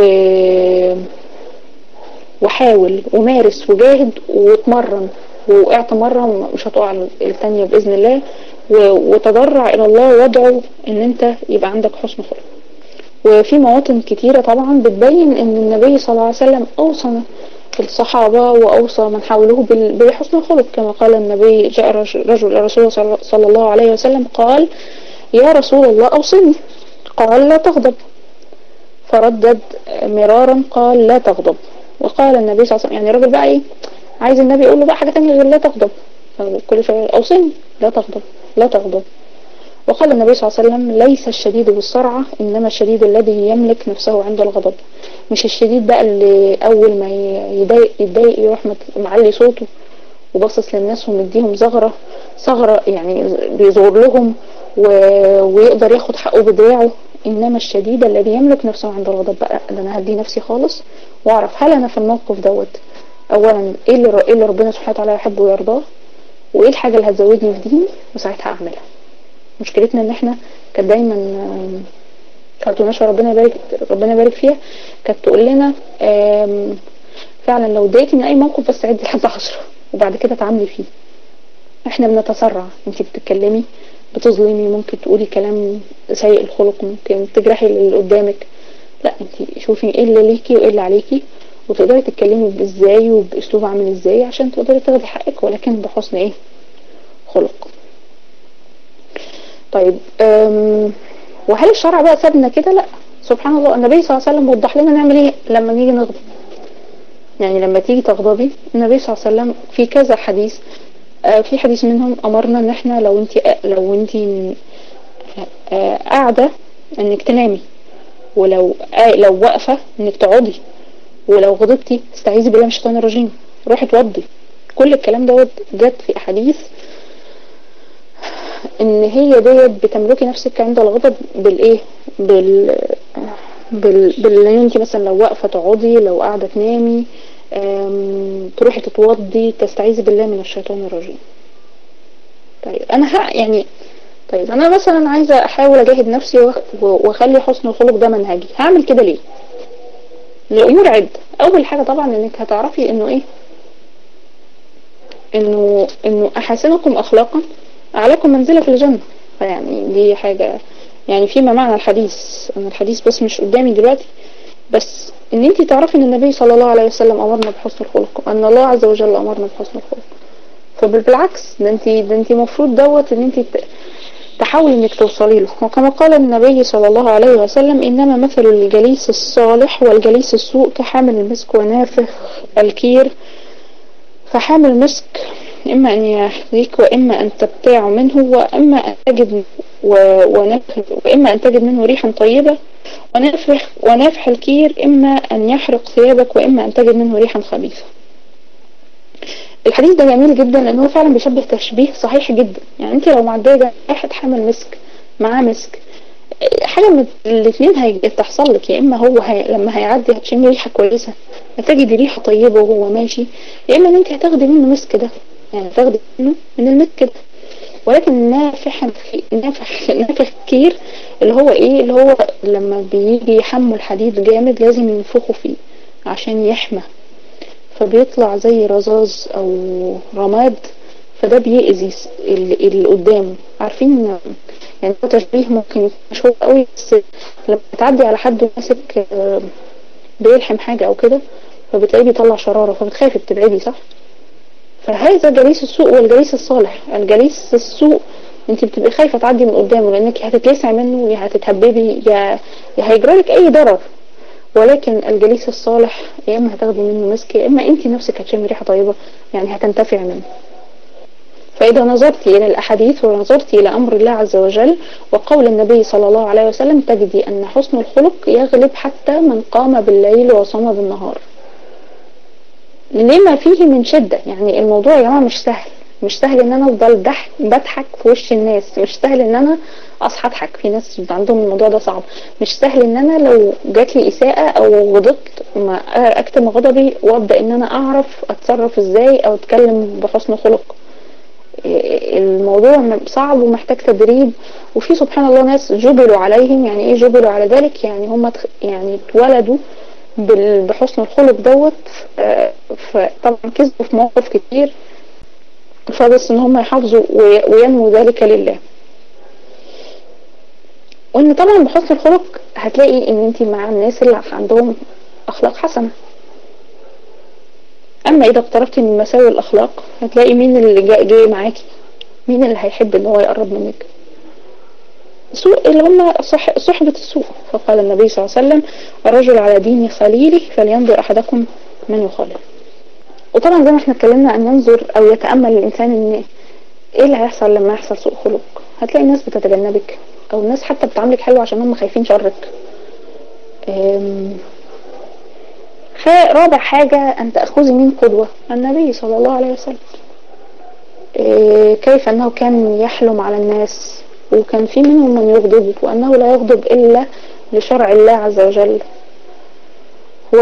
وحاول ومارس وجاهد واتمرن ووقعت مرة مش هتقع الثانية بإذن الله وتضرع إلى الله وادعو إن أنت يبقى عندك حسن خلق وفي مواطن كتيرة طبعا بتبين ان النبي صلى الله عليه وسلم اوصى الصحابة واوصى من حوله بحسن الخلق كما قال النبي جاء رجل الرسول صلى الله عليه وسلم قال يا رسول الله اوصني قال لا تغضب فردد مرارا قال لا تغضب وقال النبي صلى الله عليه وسلم يعني الراجل بقى ايه عايز النبي يقول له بقى حاجة تانية غير لا تغضب كل شوية اوصني لا تغضب لا تغضب وقال النبي صلى الله عليه وسلم ليس الشديد بالسرعة إنما الشديد الذي يملك نفسه عند الغضب مش الشديد بقى اللي أول ما يضايق, يتضايق يروح معلي صوته وباصص للناس ومديهم زغرة ثغرة يعني بيزور لهم و... ويقدر ياخد حقه بدراعه إنما الشديد الذي يملك نفسه عند الغضب بقى ده أنا هدي نفسي خالص وأعرف هل أنا في الموقف دوت أولا إيه اللي, إيه اللي ربنا سبحانه وتعالى يحبه ويرضاه وايه الحاجة اللي هتزودني في ديني وساعتها اعملها مشكلتنا ان احنا كانت دايما كرتوناشة ربنا يبارك ربنا يبارك فيها كانت تقول لنا فعلا لو اتضايقتي من اي موقف بس عدي لحد عشرة وبعد كده تعاملي فيه احنا بنتسرع انت بتتكلمي بتظلمي ممكن تقولي كلام سيء الخلق ممكن تجرحي اللي قدامك لا انت شوفي ايه اللي ليكي وايه اللي عليكي وتقدري تتكلمي ازاي وباسلوب عامل ازاي عشان تقدري تاخدي حقك ولكن بحسن ايه خلق طيب وهل الشرع بقى سابنا كده لا سبحان الله النبي صلى الله عليه وسلم وضح لنا نعمل ايه لما نيجي نغضب يعني لما تيجي تغضبي النبي صلى الله عليه وسلم في كذا حديث آه، في حديث منهم امرنا ان احنا لو انت لو انت آه، قاعده انك تنامي ولو آه، لو واقفه انك تقعدي ولو غضبتي استعيذي بالله من الشيطان الرجيم روحي اتوضي كل الكلام دوت جت في احاديث ان هي ديت بتملكي نفسك عند الغضب بالايه بال بال, بال... انت مثلا لو واقفه تقعدي لو قاعده تنامي تروحي تتوضي تستعيذي بالله من الشيطان الرجيم طيب انا ها يعني طيب انا مثلا عايزه احاول اجاهد نفسي واخلي حسن الخلق ده منهجي هعمل كده ليه لامور عده اول حاجه طبعا انك هتعرفي انه ايه انه انه احاسنكم اخلاقا اعلاكم منزله في الجنه فيعني دي حاجه يعني فيما معنى الحديث انا الحديث بس مش قدامي دلوقتي بس ان انت تعرفي ان النبي صلى الله عليه وسلم امرنا بحسن الخلق وان الله عز وجل امرنا بحسن الخلق فبالعكس ده انت ده انت المفروض دوت ان انت تحاولي انك توصلي له وكما قال النبي صلى الله عليه وسلم انما مثل الجليس الصالح والجليس السوء كحامل المسك ونافخ الكير فحامل المسك إما أن يحذيك وإما أن تبتاع منه وإما أن تجد ونفخ وإما أن تجد منه ريحا طيبة ونفخ ونافح الكير إما أن يحرق ثيابك وإما أن تجد منه ريحا خبيثة الحديث ده جميل جدا لأنه هو فعلا بيشبه تشبيه صحيح جدا يعني أنت لو معدية واحد حامل مسك معاه مسك حاجة من الاثنين هتحصل لك يا اما هو هي لما هيعدي هتشمي ريحة كويسة هتجدي ريحة طيبة وهو ماشي يا اما ان انت هتاخدي منه مسك ده يعني تاخدي منه من المسك ده ولكن نافح نافح نافح كير اللي هو ايه اللي هو لما بيجي يحموا الحديد جامد لازم ينفخوا فيه عشان يحمى فبيطلع زي رذاذ او رماد فده بيأذي اللي قدامه عارفين يعني هو تشبيه ممكن يكون مشهور قوي بس لما تعدي على حد ماسك آه، بيلحم حاجة او كده فبتلاقيه بيطلع شرارة فبتخافي بتبعدي صح فهذا جليس السوء والجليس الصالح الجليس السوء انت بتبقي خايفة تعدي من قدامه لانك هتتلسع منه يا هتتهببي يا يا هيجرالك اي ضرر ولكن الجليس الصالح يا اما هتاخدي منه مسك يا اما انت نفسك هتشمي ريحة طيبة يعني هتنتفع منه فإذا نظرت إلى الأحاديث ونظرت إلى أمر الله عز وجل وقول النبي صلى الله عليه وسلم تجدي أن حسن الخلق يغلب حتى من قام بالليل وصام بالنهار لما فيه من شدة يعني الموضوع يا جماعة مش سهل مش سهل ان انا افضل ضحك بضحك في وش الناس مش سهل ان انا اصحى اضحك في ناس عندهم الموضوع ده صعب مش سهل ان انا لو جات لي اساءة او غضبت ما اكتم غضبي وابدا ان انا اعرف اتصرف ازاي او اتكلم بحسن خلق الموضوع صعب ومحتاج تدريب وفي سبحان الله ناس جبلوا عليهم يعني ايه جبلوا على ذلك يعني هم يعني اتولدوا بحسن الخلق دوت آه، فطبعا كذبوا في مواقف كتير فبس ان هم يحافظوا وينموا ذلك لله وان طبعا بحسن الخلق هتلاقي ان انت مع الناس اللي عندهم اخلاق حسنه اما اذا اقتربتي من مساوي الاخلاق هتلاقي مين اللي جاي, جاي معاكي مين اللي هيحب ان هو يقرب منك سوء اللي هم صح صحبة السوء فقال النبي صلى الله عليه وسلم الرجل على دين خليله فلينظر احدكم من يخالف وطبعا زي ما احنا اتكلمنا ان ينظر او يتأمل الانسان ان ايه اللي هيحصل لما يحصل سوء خلق هتلاقي الناس بتتجنبك او الناس حتى بتعاملك حلو عشان هم خايفين شرك فرابع حاجة أن تأخذي من قدوة النبي صلى الله عليه وسلم إيه، كيف أنه كان يحلم على الناس وكان في منهم من يغضب وأنه لا يغضب إلا لشرع الله عز وجل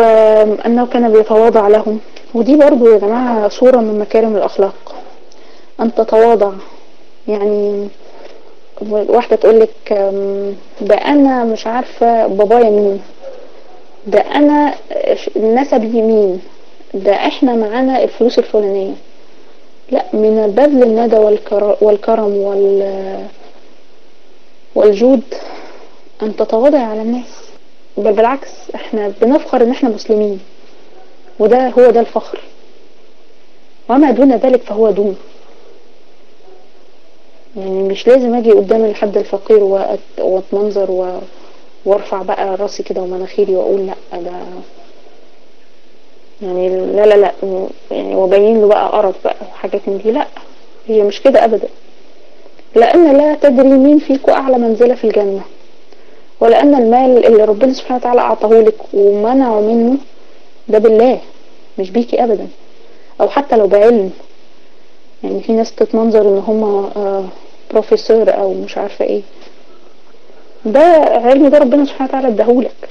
وأنه كان بيتواضع لهم ودي برضو يا جماعة صورة من مكارم الأخلاق ان تتواضع يعني واحدة تقول لك ده انا مش عارفة بابايا مين ده انا نسبي مين ده احنا معانا الفلوس الفلانية لا من بذل الندى والكرم وال والجود ان تتواضع على الناس بل بالعكس احنا بنفخر ان احنا مسلمين وده هو ده الفخر وما دون ذلك فهو دون يعني مش لازم اجي قدام الحد الفقير واتمنظر و... وارفع بقى راسي كده ومناخيري واقول لا ده يعني لا لا لا يعني وبين له بقى قرف بقى وحاجات من دي لا هي مش كده ابدا لان لا تدري مين فيكم اعلى منزلة في الجنة ولان المال اللي ربنا سبحانه وتعالى اعطاه لك ومنعه منه ده بالله مش بيكي ابدا او حتى لو بعلم يعني في ناس تتمنظر ان هم آه بروفيسور او مش عارفة ايه ده علم ده ربنا سبحانه وتعالى اداهولك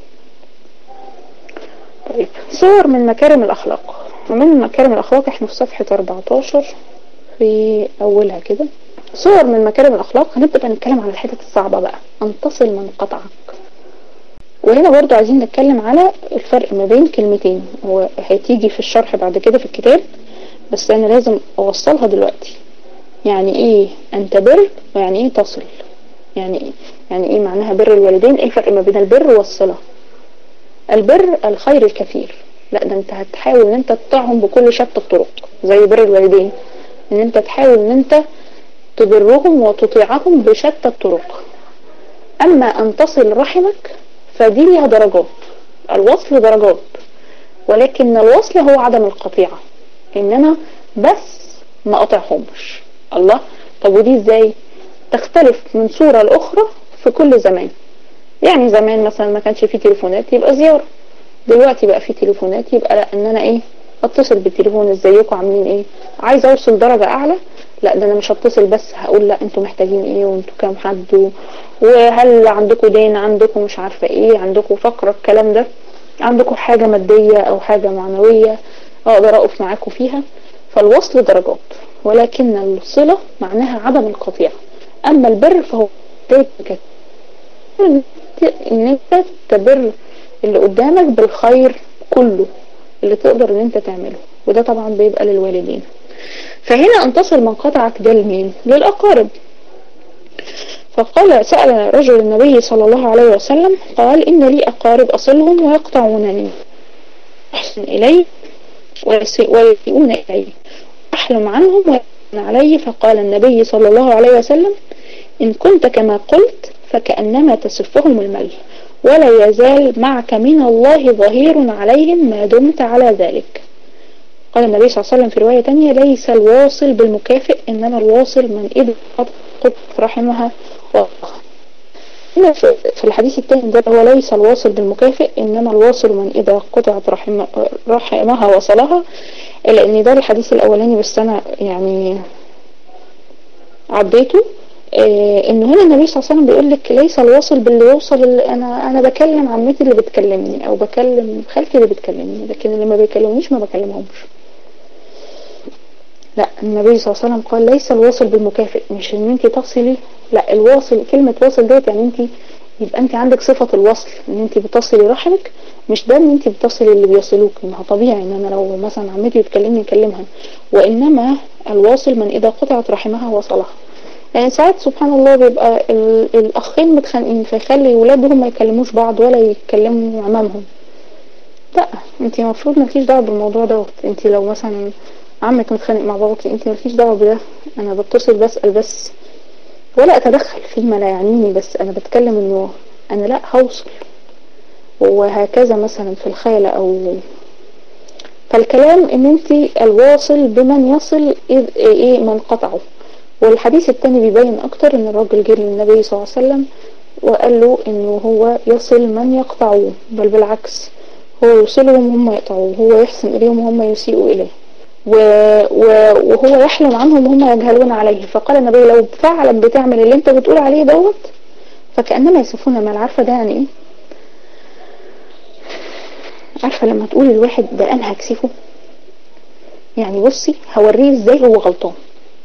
طيب صور من مكارم الاخلاق ومن مكارم الاخلاق احنا في صفحة 14 في اولها كده صور من مكارم الاخلاق هنبدأ نتكلم على الحتة الصعبة بقى ان تصل من قطعك وهنا برضو عايزين نتكلم على الفرق ما بين كلمتين وهتيجي في الشرح بعد كده في الكتاب بس انا لازم اوصلها دلوقتي يعني ايه ان تبر ويعني ايه تصل يعني ايه يعني ايه معناها بر الوالدين ايه الفرق ما بين البر والصلة البر الخير الكثير لا ده انت هتحاول ان انت تطعهم بكل شتى الطرق زي بر الوالدين ان انت تحاول ان انت تبرهم وتطيعهم بشتى الطرق اما ان تصل رحمك فدي ليها درجات الوصل درجات ولكن الوصل هو عدم القطيعة ان انا بس ما قطعهمش الله طب ودي ازاي تختلف من صورة لاخرى في كل زمان يعني زمان مثلا ما كانش فيه تليفونات يبقى زيارة دلوقتي بقى فيه تليفونات يبقى لا ان انا ايه اتصل بالتليفون ازيكم عاملين ايه عايز اوصل درجة اعلى لا ده انا مش هتصل بس هقول لا انتوا محتاجين ايه وانتوا كام حد وهل عندكم دين عندكم مش عارفة ايه عندكم فقرة الكلام ده عندكم حاجة مادية او حاجة معنوية اقدر اقف معاكم فيها فالوصل درجات ولكن الصلة معناها عدم القطيعة اما البر فهو ان انت تبر اللي قدامك بالخير كله اللي تقدر ان انت تعمله وده طبعا بيبقى للوالدين فهنا انتصر من قطعك ده لمين للاقارب فقال سأل رجل النبي صلى الله عليه وسلم قال إن لي أقارب أصلهم ويقطعونني أحسن إلي ويسيئون إلي أحلم عنهم ويحسن علي فقال النبي صلى الله عليه وسلم إن كنت كما قلت فكأنما تسفهم المل ولا يزال معك من الله ظهير عليهم ما دمت على ذلك قال النبي صلى الله عليه وسلم في رواية تانية ليس الواصل بالمكافئ إنما الواصل من إذ قد رحمها هنا في الحديث الثاني ده هو ليس الواصل بالمكافئ إنما الواصل من إذا قطعت رحم رحمها وصلها لأن ده الحديث الأولاني بس أنا يعني عديته إيه ان هنا النبي صلى الله عليه وسلم بيقول لك ليس الواصل باللي يوصل اللي انا انا بكلم عمتي اللي بتكلمني او بكلم خالتي اللي بتكلمني لكن اللي ما بيكلمنيش ما بكلمهمش لا النبي صلى الله عليه وسلم قال ليس الواصل بالمكافئ مش ان انت تصلي لا الواصل كلمة واصل ديت يعني انت يبقى انت عندك صفة الوصل ان انت بتصلي رحمك مش ده ان انت بتصلي اللي بيصلوك ما هو طبيعي ان انا لو مثلا عمتي بتكلمني اكلمها وانما الواصل من اذا قطعت رحمها وصلها يعني ساعات سبحان الله بيبقى الاخين متخانقين فيخلي ولادهم ما يكلموش بعض ولا يكلموا عمامهم لا انت المفروض مالكيش دعوه بالموضوع دوت انت لو مثلا عمك متخانق مع باباك انت مالكيش دعوه بده انا بتصل بسال بس ولا اتدخل فيما لا يعنيني بس انا بتكلم انه انا لا هوصل وهكذا مثلا في الخيلة او فالكلام ان انت الواصل بمن يصل إذ ايه من قطعه والحديث التاني بيبين اكتر ان الراجل جه للنبي صلى الله عليه وسلم وقال له انه هو يصل من يقطعوه بل بالعكس هو يوصلهم هم يقطعوه هو يحسن اليهم وهم يسيئوا اليه و... و... وهو يحلم عنهم وهم يجهلون عليه فقال النبي لو فعلا بتعمل اللي انت بتقول عليه دوت فكأنما يسفون المال عارفة ده يعني ايه عارفة لما تقول الواحد ده انا هكسفه يعني بصي هوريه ازاي هو غلطان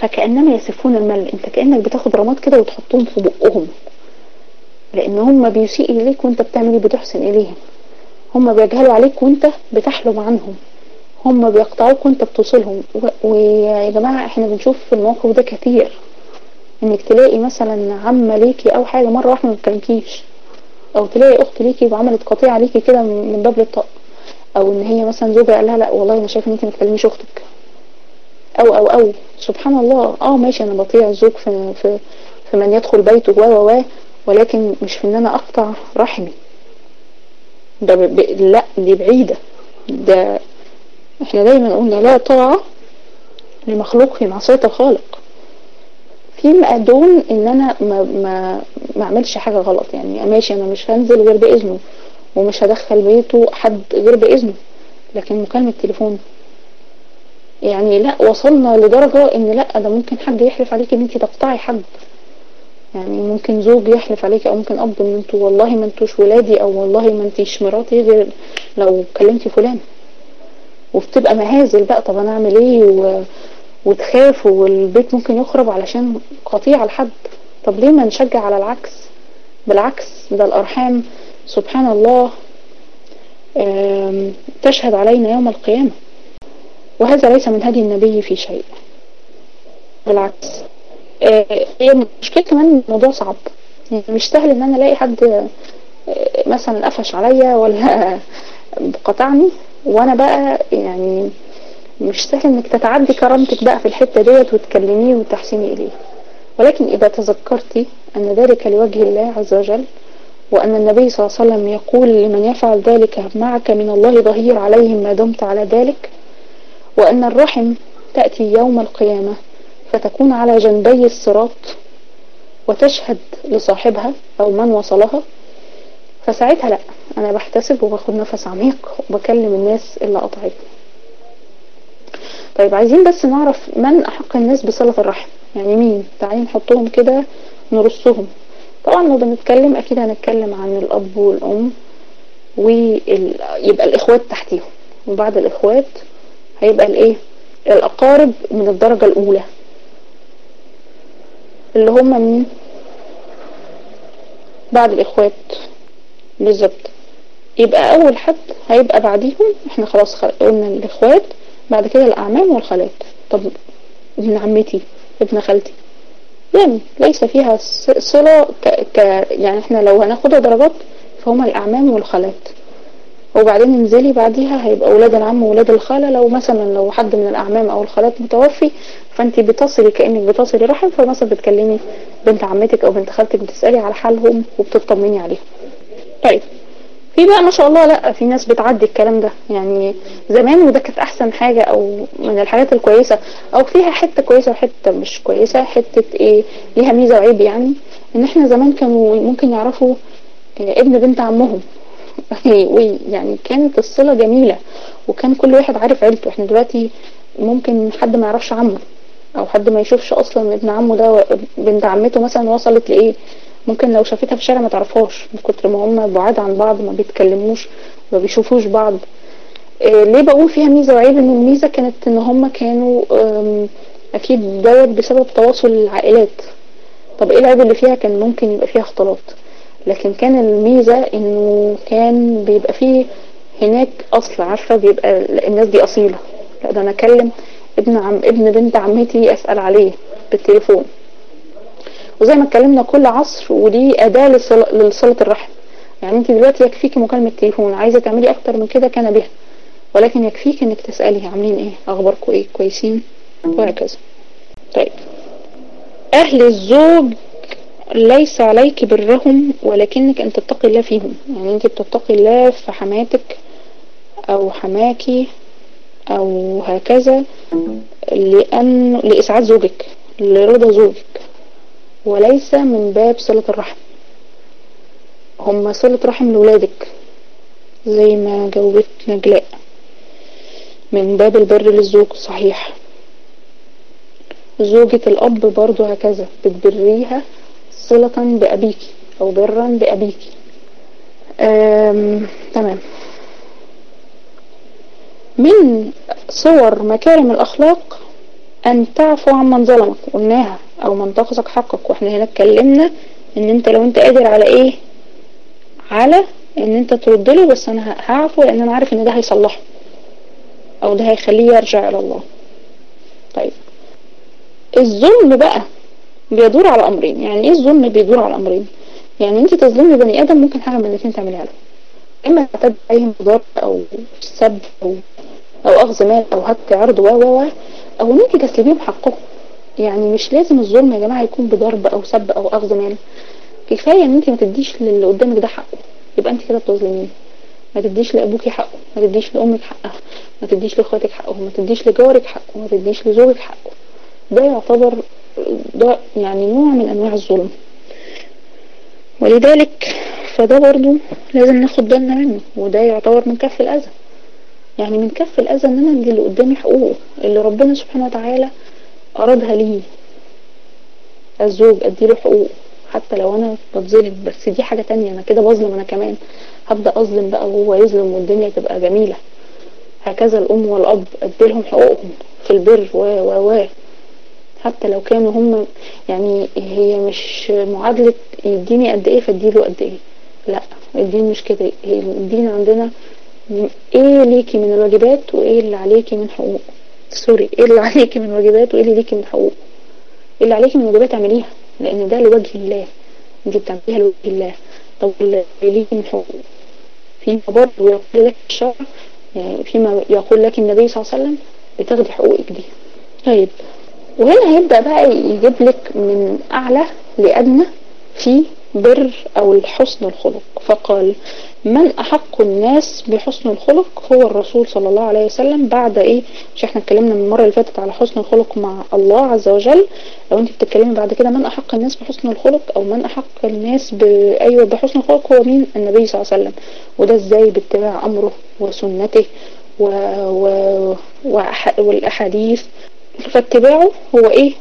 فكأنما يسفون المل انت كأنك بتاخد رماد كده وتحطهم في بقهم لان هم بيسيء اليك وانت بتعمل ايه بتحسن اليهم هم بيجهلوا عليك وانت بتحلم عنهم هم بيقطعوك وانت بتوصلهم ويا جماعة احنا بنشوف في الموقف ده كتير انك تلاقي مثلا عمة ليكي او حاجة مرة واحدة ما بتكلمكيش او تلاقي اخت ليكي وعملت قطيعة ليكي كده من باب للطاق او ان هي مثلا زوجها قال لها لا والله انا شايف ان انت ما تكلميش اختك او او او سبحان الله اه ماشي انا بطيع الزوج في في في من يدخل بيته و و ولكن مش في ان انا اقطع رحمي ده ب... لا دي بعيدة ده احنا دايما قلنا لا طاعة لمخلوق في معصية الخالق في دون ان انا ما, ما, ما اعملش حاجة غلط يعني ماشي انا مش هنزل غير باذنه ومش هدخل بيته حد غير باذنه لكن مكالمة تليفون يعني لا وصلنا لدرجة ان لا ده ممكن حد يحلف عليك ان انت تقطعي حد يعني ممكن زوج يحلف عليك او ممكن اب ان انتوا والله ما انتوش ولادي او والله ما انتيش مراتي غير لو كلمتي فلان وبتبقى مهازل بقى طب انا اعمل ايه و... وتخاف والبيت ممكن يخرب علشان قطيع لحد طب ليه ما نشجع على العكس بالعكس ده الارحام سبحان الله تشهد علينا يوم القيامة وهذا ليس من هدي النبي في شيء بالعكس آه، هي مشكلة كمان الموضوع صعب يعني مش سهل ان انا الاقي حد آه، مثلا قفش عليا ولا قطعني وانا بقى يعني مش سهل انك تتعدي كرامتك بقى في الحتة ديت وتكلميه وتحسني اليه ولكن اذا تذكرتي ان ذلك لوجه الله عز وجل وأن النبي صلى الله عليه وسلم يقول لمن يفعل ذلك معك من الله ظهير عليهم ما دمت على ذلك وأن الرحم تأتي يوم القيامة فتكون على جنبي الصراط وتشهد لصاحبها أو من وصلها فساعتها لا أنا بحتسب وباخد نفس عميق وبكلم الناس اللي قطعتني طيب عايزين بس نعرف من أحق الناس بصلة الرحم يعني مين تعالي نحطهم كده نرصهم طبعا لو بنتكلم اكيد هنتكلم عن الاب والام ويبقى الاخوات تحتيهم وبعد الاخوات هيبقى الايه الاقارب من الدرجة الاولى اللي هم مين بعد الاخوات بالظبط يبقى اول حد هيبقى بعديهم احنا خلاص قلنا الاخوات بعد كده الاعمام والخالات طب ابن عمتي ابن خالتي يعني ليس فيها صلة ك... ك... يعني احنا لو هناخدها درجات فهم الأعمام والخالات وبعدين انزلي بعديها هيبقى ولاد العم وولاد الخالة لو مثلا لو حد من الأعمام أو الخالات متوفي فانت بتصلي كأنك بتصلي رحم فمثلا بتكلمي بنت عمتك أو بنت خالتك بتسألي على حالهم وبتطمني عليهم طيب في بقى ما شاء الله لا في ناس بتعدي الكلام ده يعني زمان وده كانت احسن حاجة او من الحاجات الكويسة او فيها حتة كويسة وحتة مش كويسة حتة ايه ليها ميزة وعيب يعني ان احنا زمان كانوا ممكن يعرفوا آه، ابن بنت عمهم يعني كانت الصلة جميلة وكان كل واحد عارف عيلته احنا دلوقتي ممكن حد ما يعرفش عمه او حد ما يشوفش اصلا ابن عمه ده بنت عمته مثلا وصلت لايه ممكن لو شافتها في الشارع ما تعرفهاش من كتر ما هم بعاد عن بعض ما بيتكلموش ما بيشوفوش بعض إيه ليه بقول فيها ميزة وعيب ان الميزة كانت ان هم كانوا اكيد دوت بسبب تواصل العائلات طب ايه العيب اللي فيها كان ممكن يبقى فيها اختلاط لكن كان الميزة انه كان بيبقى فيه هناك اصل عارفة بيبقى الناس دي اصيلة لا ده انا اكلم ابن عم ابن بنت عمتي اسأل عليه بالتليفون وزي ما اتكلمنا كل عصر ودي أداة لصلة الرحم يعني انت دلوقتي يكفيكي مكالمة تليفون عايزة تعملي اكتر من كده كان بها ولكن يكفيك انك تسألي عاملين ايه اخباركم ايه كويسين وهكذا طيب اهل الزوج ليس عليك برهم ولكنك ان تتقي الله فيهم يعني انت بتتقي الله في حماتك او حماكي او هكذا لان لاسعاد زوجك لرضا زوجك وليس من باب صلة الرحم هم صلة رحم لولادك زي ما جاوبت نجلاء من باب البر للزوج صحيح زوجة الأب برضو هكذا بتبريها صلة بأبيكي أو برا بأبيكي تمام من صور مكارم الأخلاق ان تعفو عن من ظلمك قلناها او من تقصك حقك واحنا هنا اتكلمنا ان انت لو انت قادر على ايه على ان انت ترد له بس انا هعفو لان انا عارف ان ده هيصلحه او ده هيخليه يرجع الى الله طيب الظلم بقى بيدور على امرين يعني ايه الظلم بيدور على امرين يعني انت تظلمي بني ادم ممكن حاجه من الاثنين تعمليها له اما تعتد عليه ضرب او سب او او اخذ مال او هك عرض و و او ان انت تسلبيهم حقهم يعني مش لازم الظلم يا جماعه يكون بضرب او سب او اخذ مال كفايه ان انت ما تديش للي قدامك ده حقه يبقى انت كده بتظلميه ما تديش لابوكي حقه ما تديش لامك حقها ما تديش لاخواتك حقهم ما تديش لجارك حقه ما تديش لزوجك حقه ده يعتبر ده يعني نوع من انواع الظلم ولذلك فده برضو لازم ناخد بالنا منه وده يعتبر من كف الاذى يعني من كف الاذى ان انا ادي اللي قدامي حقوقه اللي ربنا سبحانه وتعالى ارادها لي الزوج اديله حقوقه حتى لو انا بتظلم بس دي حاجة تانية انا كده بظلم انا كمان هبدأ اظلم بقى وهو يظلم والدنيا تبقى جميلة هكذا الام والاب اديلهم حقوقهم في البر و و و حتى لو كانوا هم يعني هي مش معادلة يديني قد ايه فاديله قد ايه لا الدين مش كده الدين عندنا ايه ليكي من الواجبات وايه اللي عليكي من حقوق سوري ايه اللي عليكي من واجبات وايه اللي ليكي من حقوق ايه اللي عليكي من واجبات اعمليها لان ده لوجه الله انت بتعمليها لوجه الله طب اللي ليكي من حقوق فيما برضه يقول لك الشرع يعني فيما يقول لك النبي صلى الله عليه وسلم بتاخدي حقوقك دي طيب وهنا هيبدأ بقى يجيب لك من أعلى لأدنى في بر أو الحسن الخلق فقال من أحق الناس بحسن الخلق هو الرسول صلى الله عليه وسلم بعد إيه مش احنا اتكلمنا من المرة اللي فاتت على حسن الخلق مع الله عز وجل لو انت بتتكلمي بعد كده من أحق الناس بحسن الخلق أو من أحق الناس ب... أيوة بحسن الخلق هو مين النبي صلى الله عليه وسلم وده ازاي باتباع أمره وسنته و... و... وأح... والأحاديث فاتباعه هو ايه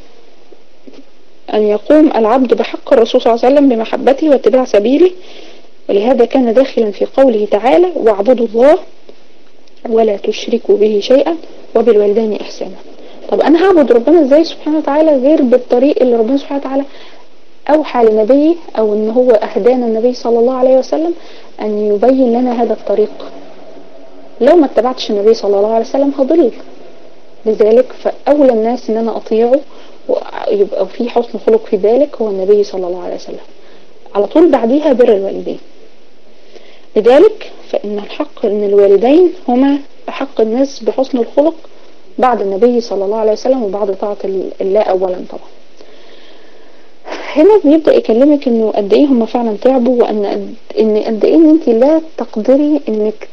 ان يقوم العبد بحق الرسول صلى الله عليه وسلم بمحبته واتباع سبيله ولهذا كان داخلا في قوله تعالى واعبدوا الله ولا تشركوا به شيئا وبالوالدين احسانا طب انا هعبد ربنا ازاي سبحانه وتعالى غير بالطريق اللي ربنا سبحانه وتعالى اوحى لنبيه او ان هو اهدانا النبي صلى الله عليه وسلم ان يبين لنا هذا الطريق لو ما اتبعتش النبي صلى الله عليه وسلم هضل لذلك فأولى الناس ان انا اطيعه ويبقى في حسن خلق في ذلك هو النبي صلى الله عليه وسلم على طول بعديها بر الوالدين لذلك فإن الحق أن الوالدين هما أحق الناس بحسن الخلق بعد النبي صلى الله عليه وسلم وبعد طاعة الله أولا طبعا هنا بيبدأ يكلمك انه قد ايه هم فعلا تعبوا وان قد ان قد ايه ان انت لا تقدري انك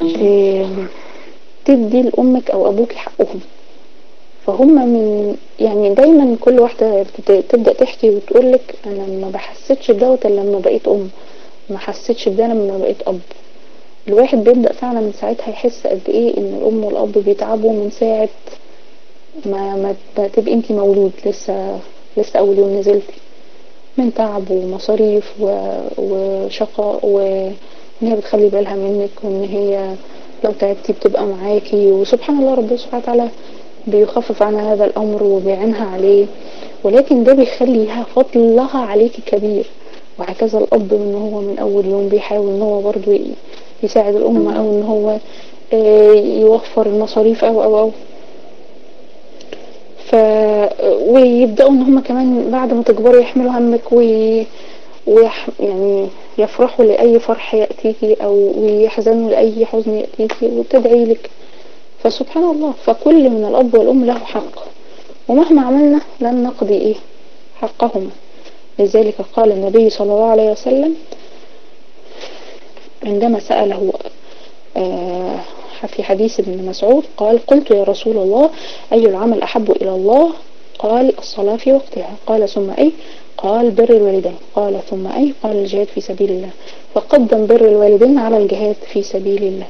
تدي لامك او ابوك حقهم فهم من يعني دايما كل واحدة تبدأ تحكي وتقول لك انا ما بحسيتش بدوت الا لما بقيت ام ما حسيتش بده لما بقيت اب الواحد بيبدأ فعلا من ساعتها يحس قد ايه ان الام والاب بيتعبوا من ساعة ما, ما, ما تبقي انت مولود لسه لسه اول يوم نزلتي من تعب ومصاريف وشقاء وان هي بتخلي بالها منك وان هي لو تعبتي بتبقى معاكي وسبحان الله ربنا سبحانه وتعالى بيخفف عنها هذا الأمر وبيعنها عليه ولكن ده بيخليها فضلها عليك كبير وهكذا الأب ان هو من أول يوم بيحاول ان هو برضو يساعد الأم أو ان هو آه، يوفر المصاريف أو أو أو ف ويبدأوا ان هم كمان بعد ما تكبروا يحملوا همك وي... ويح... يعني يفرحوا لأي فرح يأتيكي أو ويحزنوا لأي حزن يأتيكي وتدعي لك فسبحان الله فكل من الأب والأم له حق ومهما عملنا لن نقضي إيه حقهما لذلك قال النبي صلى الله عليه وسلم عندما سأله آه، في حديث ابن مسعود قال قلت يا رسول الله أي العمل أحب إلى الله قال الصلاة في وقتها قال ثم أي قال بر الوالدين قال ثم أي قال الجهاد في سبيل الله فقدم بر الوالدين على الجهاد في سبيل الله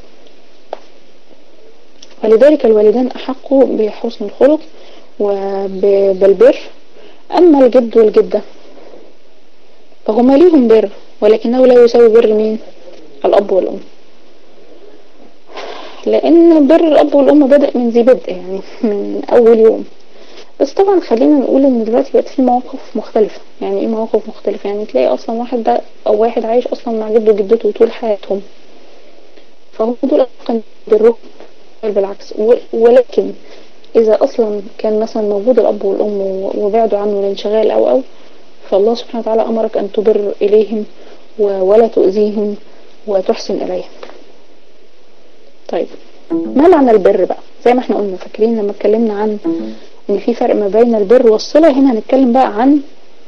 ولذلك الوالدان أحق بحسن الخلق وبالبر أما الجد والجدة فهما ليهم بر ولكنه لا يساوي بر مين الأب والأم لأن بر الأب والأم بدأ من ذي بدء يعني من أول يوم بس طبعا خلينا نقول ان دلوقتي بقت في مواقف مختلفة يعني ايه مواقف مختلفة يعني تلاقي اصلا واحد ده او واحد عايش اصلا مع جده وجدته طول حياتهم فهم دول اصلا بالرغم بالعكس ولكن اذا اصلا كان مثلا موجود الاب والام وبعدوا عنه الانشغال او او فالله سبحانه وتعالى امرك ان تبر اليهم ولا تؤذيهم وتحسن اليهم طيب ما معنى البر بقى زي ما احنا قلنا فاكرين لما اتكلمنا عن ان في فرق ما بين البر والصلة هنا هنتكلم بقى عن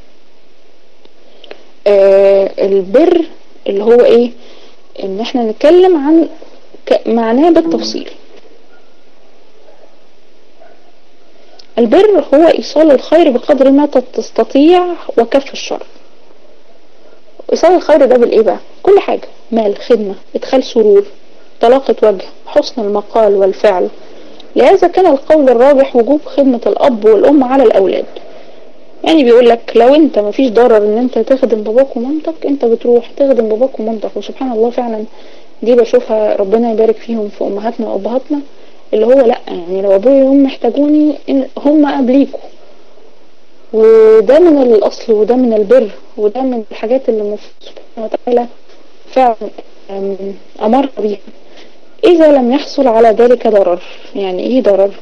آه البر اللي هو ايه ان احنا نتكلم عن معناه بالتفصيل البر هو ايصال الخير بقدر ما تستطيع وكف الشر ايصال الخير ده بالايه بقى كل حاجة مال خدمة ادخال سرور طلاقة وجه حسن المقال والفعل لهذا كان القول الراجح وجوب خدمة الأب والأم على الأولاد يعني بيقول لك لو انت مفيش ضرر ان انت تخدم باباك ومامتك انت بتروح تخدم باباك ومامتك وسبحان الله فعلا دي بشوفها ربنا يبارك فيهم في امهاتنا وابهاتنا اللي هو لا يعني لو ابويا وامي محتاجوني هم قبليكوا وده من الاصل وده من البر وده من الحاجات اللي المفروض سبحانه وتعالى فعلا امر بيها إذا لم يحصل على ذلك ضرر يعني إيه ضرر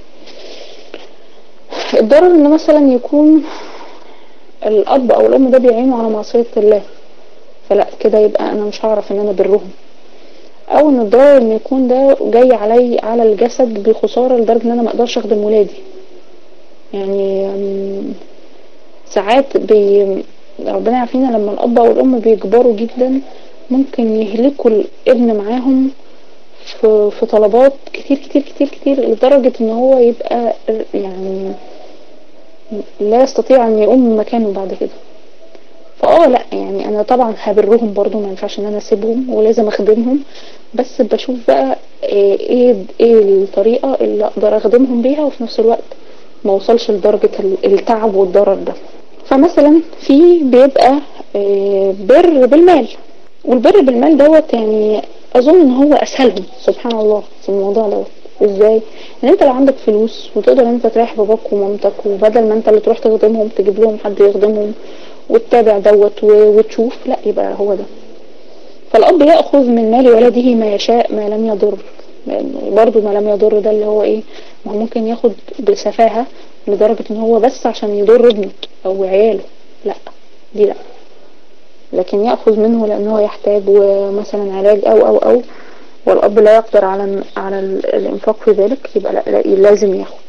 الضرر إن مثلا يكون الأب أو الأم ده بيعينوا على معصية الله فلا كده يبقى أنا مش هعرف إن أنا برهم أو إن الضرر إن يكون ده جاي علي على الجسد بخسارة لدرجة إن أنا ما أقدرش أخدم ولادي يعني ساعات بي ربنا يعافينا لما الأب أو الأم بيكبروا جدا ممكن يهلكوا الابن معاهم في, في طلبات كتير كتير كتير كتير لدرجة ان هو يبقى يعني لا يستطيع ان يقوم مكانه بعد كده فاه لا يعني انا طبعا هبرهم برضو ما ينفعش ان انا اسيبهم ولازم اخدمهم بس بشوف بقى ايه ايه الطريقة اللي اقدر اخدمهم بيها وفي نفس الوقت ما وصلش لدرجة التعب والضرر ده فمثلا في بيبقى آه، بر بالمال والبر بالمال دوت يعني اظن ان هو اسهلهم سبحان الله في الموضوع دوت ازاي ان انت لو عندك فلوس وتقدر ان انت تريح باباك ومامتك وبدل ما انت اللي تروح تخدمهم تجيب لهم حد يخدمهم وتتابع دوت وتشوف لا يبقى هو ده فالاب ياخذ من مال ولده ما يشاء ما لم يضر برضه ما لم يضر ده اللي هو ايه ما هو ممكن ياخد بسفاهة لدرجة ان هو بس عشان يضر ابنه او عياله لا دي لا لكن يأخذ منه لأنه يحتاج مثلا علاج أو أو أو والأب لا يقدر على على الإنفاق في ذلك يبقى لا لازم ياخد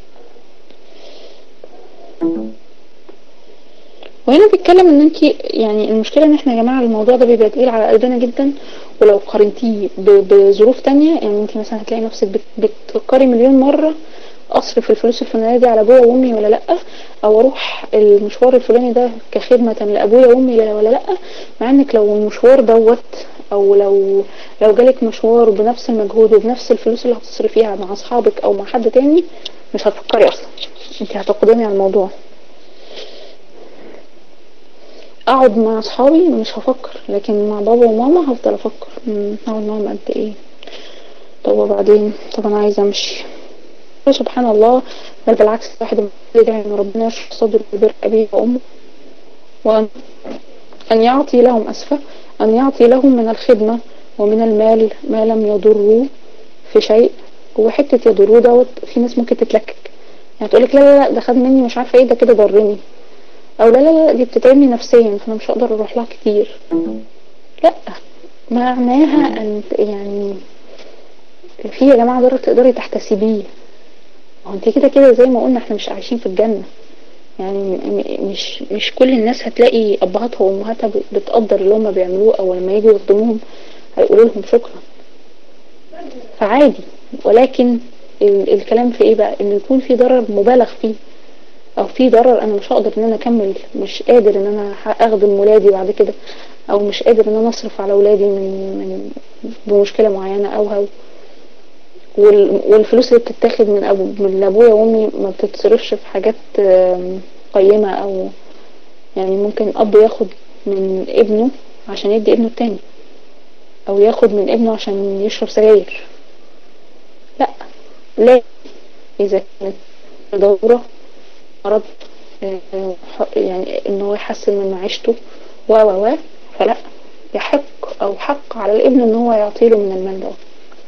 وهنا بيتكلم ان انت يعني المشكلة ان احنا يا جماعة الموضوع ده بيبقى تقيل على قلبنا جدا ولو قارنتيه بظروف تانية يعني انت مثلا هتلاقي نفسك بتفكري مليون مرة اصرف الفلوس الفلانيه دي على ابويا وامي ولا لا او اروح المشوار الفلاني ده كخدمه لابويا وامي ولا لا مع انك لو المشوار دوت او لو لو جالك مشوار بنفس المجهود وبنفس الفلوس اللي هتصرفيها مع اصحابك او مع حد تاني مش هتفكري اصلا انت هتقدمي على الموضوع اقعد مع اصحابي مش هفكر لكن مع بابا وماما هفضل افكر اقعد معاهم قد ايه طب وبعدين طب انا عايزه امشي سبحان الله بل بالعكس الواحد يدعي ان ربنا يشرح صدره بر ابيه وامه وان ان يعطي لهم اسفة ان يعطي لهم من الخدمة ومن المال ما لم يضروه في شيء وحتة يضروه دوت في ناس ممكن تتلكك يعني تقولك لا لا لا ده خد مني مش عارفة ايه ده كده ضرني او لا لا لا دي بتتعبني نفسيا فانا مش هقدر اروح لها كتير لا معناها ان يعني في يا جماعة ضرر تقدري تحتسبيه هو انت كده كده زي ما قلنا احنا مش عايشين في الجنة يعني مش مش كل الناس هتلاقي ابهاتها وامهاتها بتقدر اللي هم بيعملوه او لما يجوا يخدموهم هيقولوا لهم شكرا فعادي ولكن الكلام في ايه بقى ان يكون في ضرر مبالغ فيه او في ضرر انا مش هقدر ان انا اكمل مش قادر ان انا اخدم ولادي بعد كده او مش قادر ان انا اصرف على ولادي من, من بمشكلة معينة او هو والفلوس اللي بتتاخد من ابو من ابويا وامي ما بتتصرفش في حاجات قيمة او يعني ممكن اب ياخد من ابنه عشان يدي ابنه التاني او ياخد من ابنه عشان يشرب سجاير لا لا اذا كانت ضرورة مرض آه، يعني ان هو يحسن من معيشته و و و فلا يحق او حق على الابن ان هو يعطيله من المال ده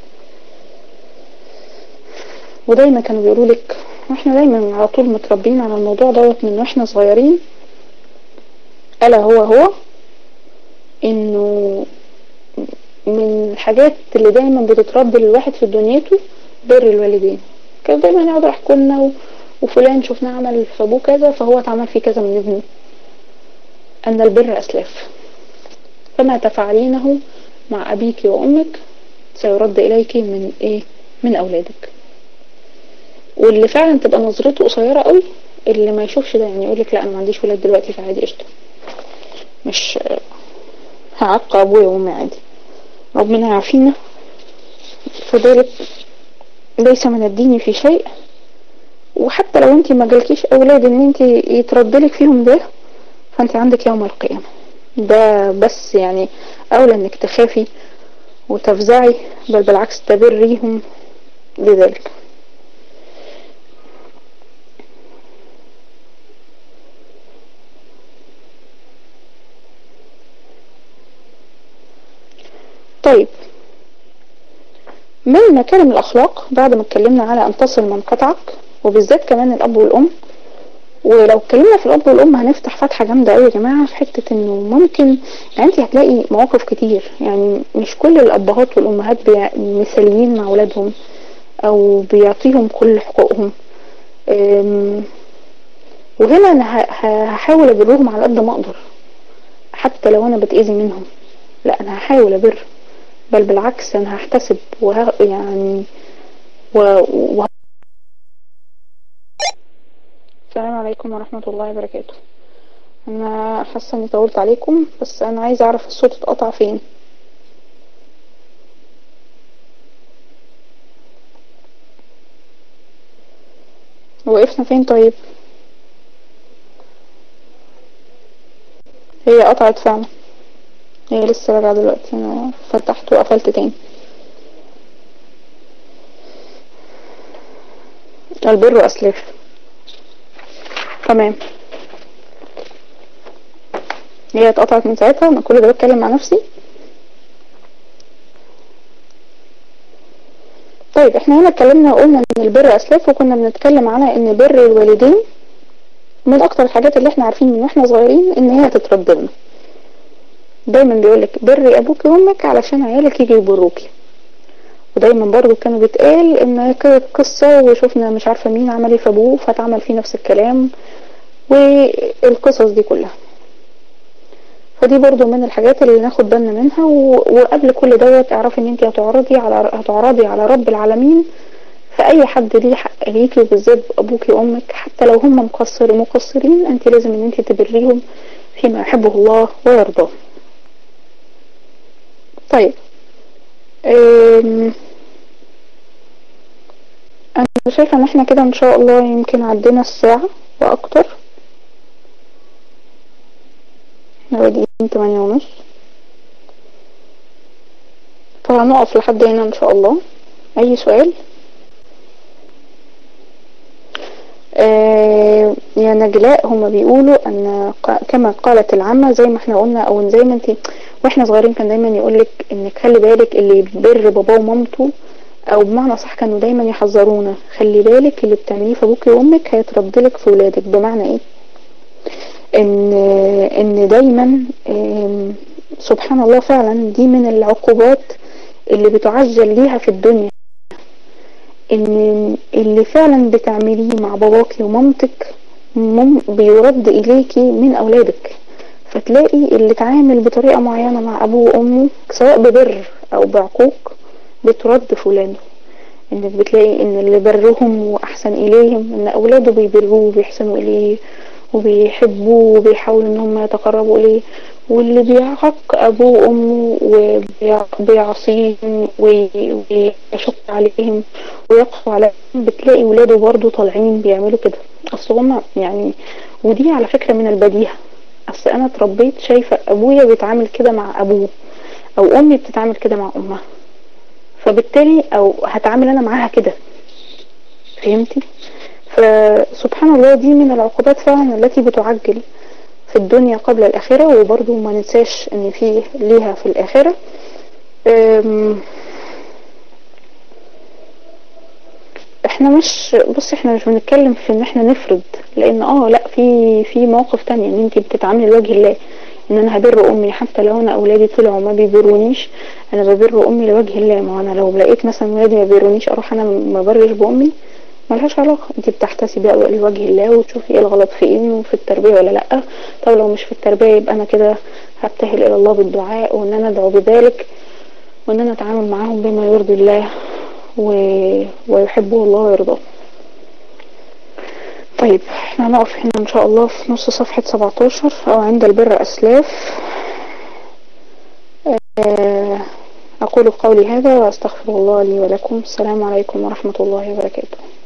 ودايما كانوا بيقولوا لك واحنا دايما على طول متربيين على الموضوع دوت من واحنا صغيرين الا هو هو انه من الحاجات اللي دايما بتتربي للواحد في دنيته بر الوالدين كانوا دايما يقعدوا يحكوا لنا وفلان شفناه عمل في ابوه كذا فهو اتعمل فيه كذا من ابنه ان البر اسلاف فما تفعلينه مع ابيك وامك سيرد اليك من ايه من اولادك واللي فعلا تبقى نظرته قصيره قوي اللي ما يشوفش ده يعني يقول لك لا انا ما عنديش ولاد دلوقتي فعادي قشطه مش هعق ابويا وامي عادي ربنا يعافينا فذلك ليس من الدين في شيء وحتى لو انت ما جالكيش اولاد ان انت يتردلك فيهم ده فانت عندك يوم القيامة ده بس يعني اولى انك تخافي وتفزعي بل بالعكس تبريهم بذلك طيب من مكارم الأخلاق بعد ما اتكلمنا على أن تصل من قطعك وبالذات كمان الأب والأم ولو اتكلمنا في الأب والأم هنفتح فتحة جامدة قوي يا جماعة في حتة إنه ممكن يعني أنت هتلاقي مواقف كتير يعني مش كل الأبهات والأمهات مثاليين مع أولادهم أو بيعطيهم كل حقوقهم وهنا أنا هحاول أبرهم على قد ما أقدر حتى لو أنا بتأذي منهم لا أنا هحاول أبر بل بالعكس انا هحتسب وه... يعني و... و... السلام عليكم ورحمة الله وبركاته انا حاسة اني طولت عليكم بس انا عايزة اعرف الصوت اتقطع فين وقفنا فين طيب هي قطعت فعلا هي لسه راجعة دلوقتي انا فتحت وقفلت تاني البر اسلاف تمام هي اتقطعت من ساعتها انا كل ده بتكلم مع نفسي طيب احنا هنا اتكلمنا وقلنا ان البر اسلاف وكنا بنتكلم على ان بر الوالدين من اكتر الحاجات اللي احنا عارفين من واحنا صغيرين ان هي تتردلنا دايما بيقولك بري ابوك وامك علشان عيالك يجي يبروكي ودايما برضو كانوا بيتقال ان كانت قصة وشوفنا مش عارفة مين عمل ايه في ابوه فتعمل فيه نفس الكلام والقصص دي كلها فدي برضو من الحاجات اللي ناخد بالنا منها وقبل كل دوت اعرفي ان انت هتعرضي على هتعرضي على رب العالمين فاي حد ليه حق ليكي وبالذات ابوكي وامك حتى لو هم مقصر مقصرين انت لازم ان انت تبريهم فيما يحبه الله ويرضاه طيب انا شايفة ان احنا كده ان شاء الله يمكن عدينا الساعة واكتر احنا بادئين تمانية ونص فهنقف لحد هنا ان شاء الله اي سؤال آه يا نجلاء هما بيقولوا ان كما قالت العامة زي ما احنا قلنا او زي ما انت واحنا صغيرين كان دايما يقولك انك خلي بالك اللي يبر باباه ومامته او بمعنى صح كانوا دايما يحذرونا خلي بالك اللي بتعمليه في ابوك وامك هيتردلك في ولادك بمعنى ايه ان ان دايما سبحان الله فعلا دي من العقوبات اللي بتعجل ليها في الدنيا ان اللي فعلا بتعمليه مع باباكي ومامتك بيرد اليكي من اولادك فتلاقي اللي اتعامل بطريقة معينة مع ابوه وامه سواء ببر او بعقوق بترد في ولاده انك بتلاقي ان اللي برهم واحسن اليهم ان اولاده بيبروه وبيحسنوا اليه وبيحبوه وبيحاولوا ان هم يتقربوا اليه واللي بيعق ابوه وامه وبيعصيهم ويشق عليهم ويقسو عليهم بتلاقي ولاده برضه طالعين بيعملوا كده اصل هم يعني ودي على فكرة من البديهة اصل انا اتربيت شايفة ابويا بيتعامل كده مع ابوه او امي بتتعامل كده مع امها فبالتالي او هتعامل انا معاها كده فهمتي فسبحان الله دي من العقوبات فعلا التي بتعجل في الدنيا قبل الآخرة وبرضو ما ننساش ان في ليها في الآخرة أم، احنا مش بص احنا مش بنتكلم في ان احنا نفرض لان اه لا في في موقف تاني ان انت بتتعاملي لوجه الله ان انا هبر امي حتى لو انا اولادي طلعوا ما بيبرونيش انا ببر امي لوجه الله ما انا لو لقيت مثلا ولادي ما بيبرونيش اروح انا ما برش بامي ملهاش علاقة انت بتحتسبي لوجه الله وتشوفي ايه الغلط في ايه وفي التربية ولا لا طب لو مش في التربية يبقى انا كده هبتهل الى الله بالدعاء وان انا ادعو بذلك وان انا اتعامل معاهم بما يرضي الله و... ويحبه الله ويرضاه طيب احنا هنقف هنا ان شاء الله في نص صفحة 17 او عند البر اسلاف آه، اقول قولي هذا واستغفر الله لي ولكم السلام عليكم ورحمة الله وبركاته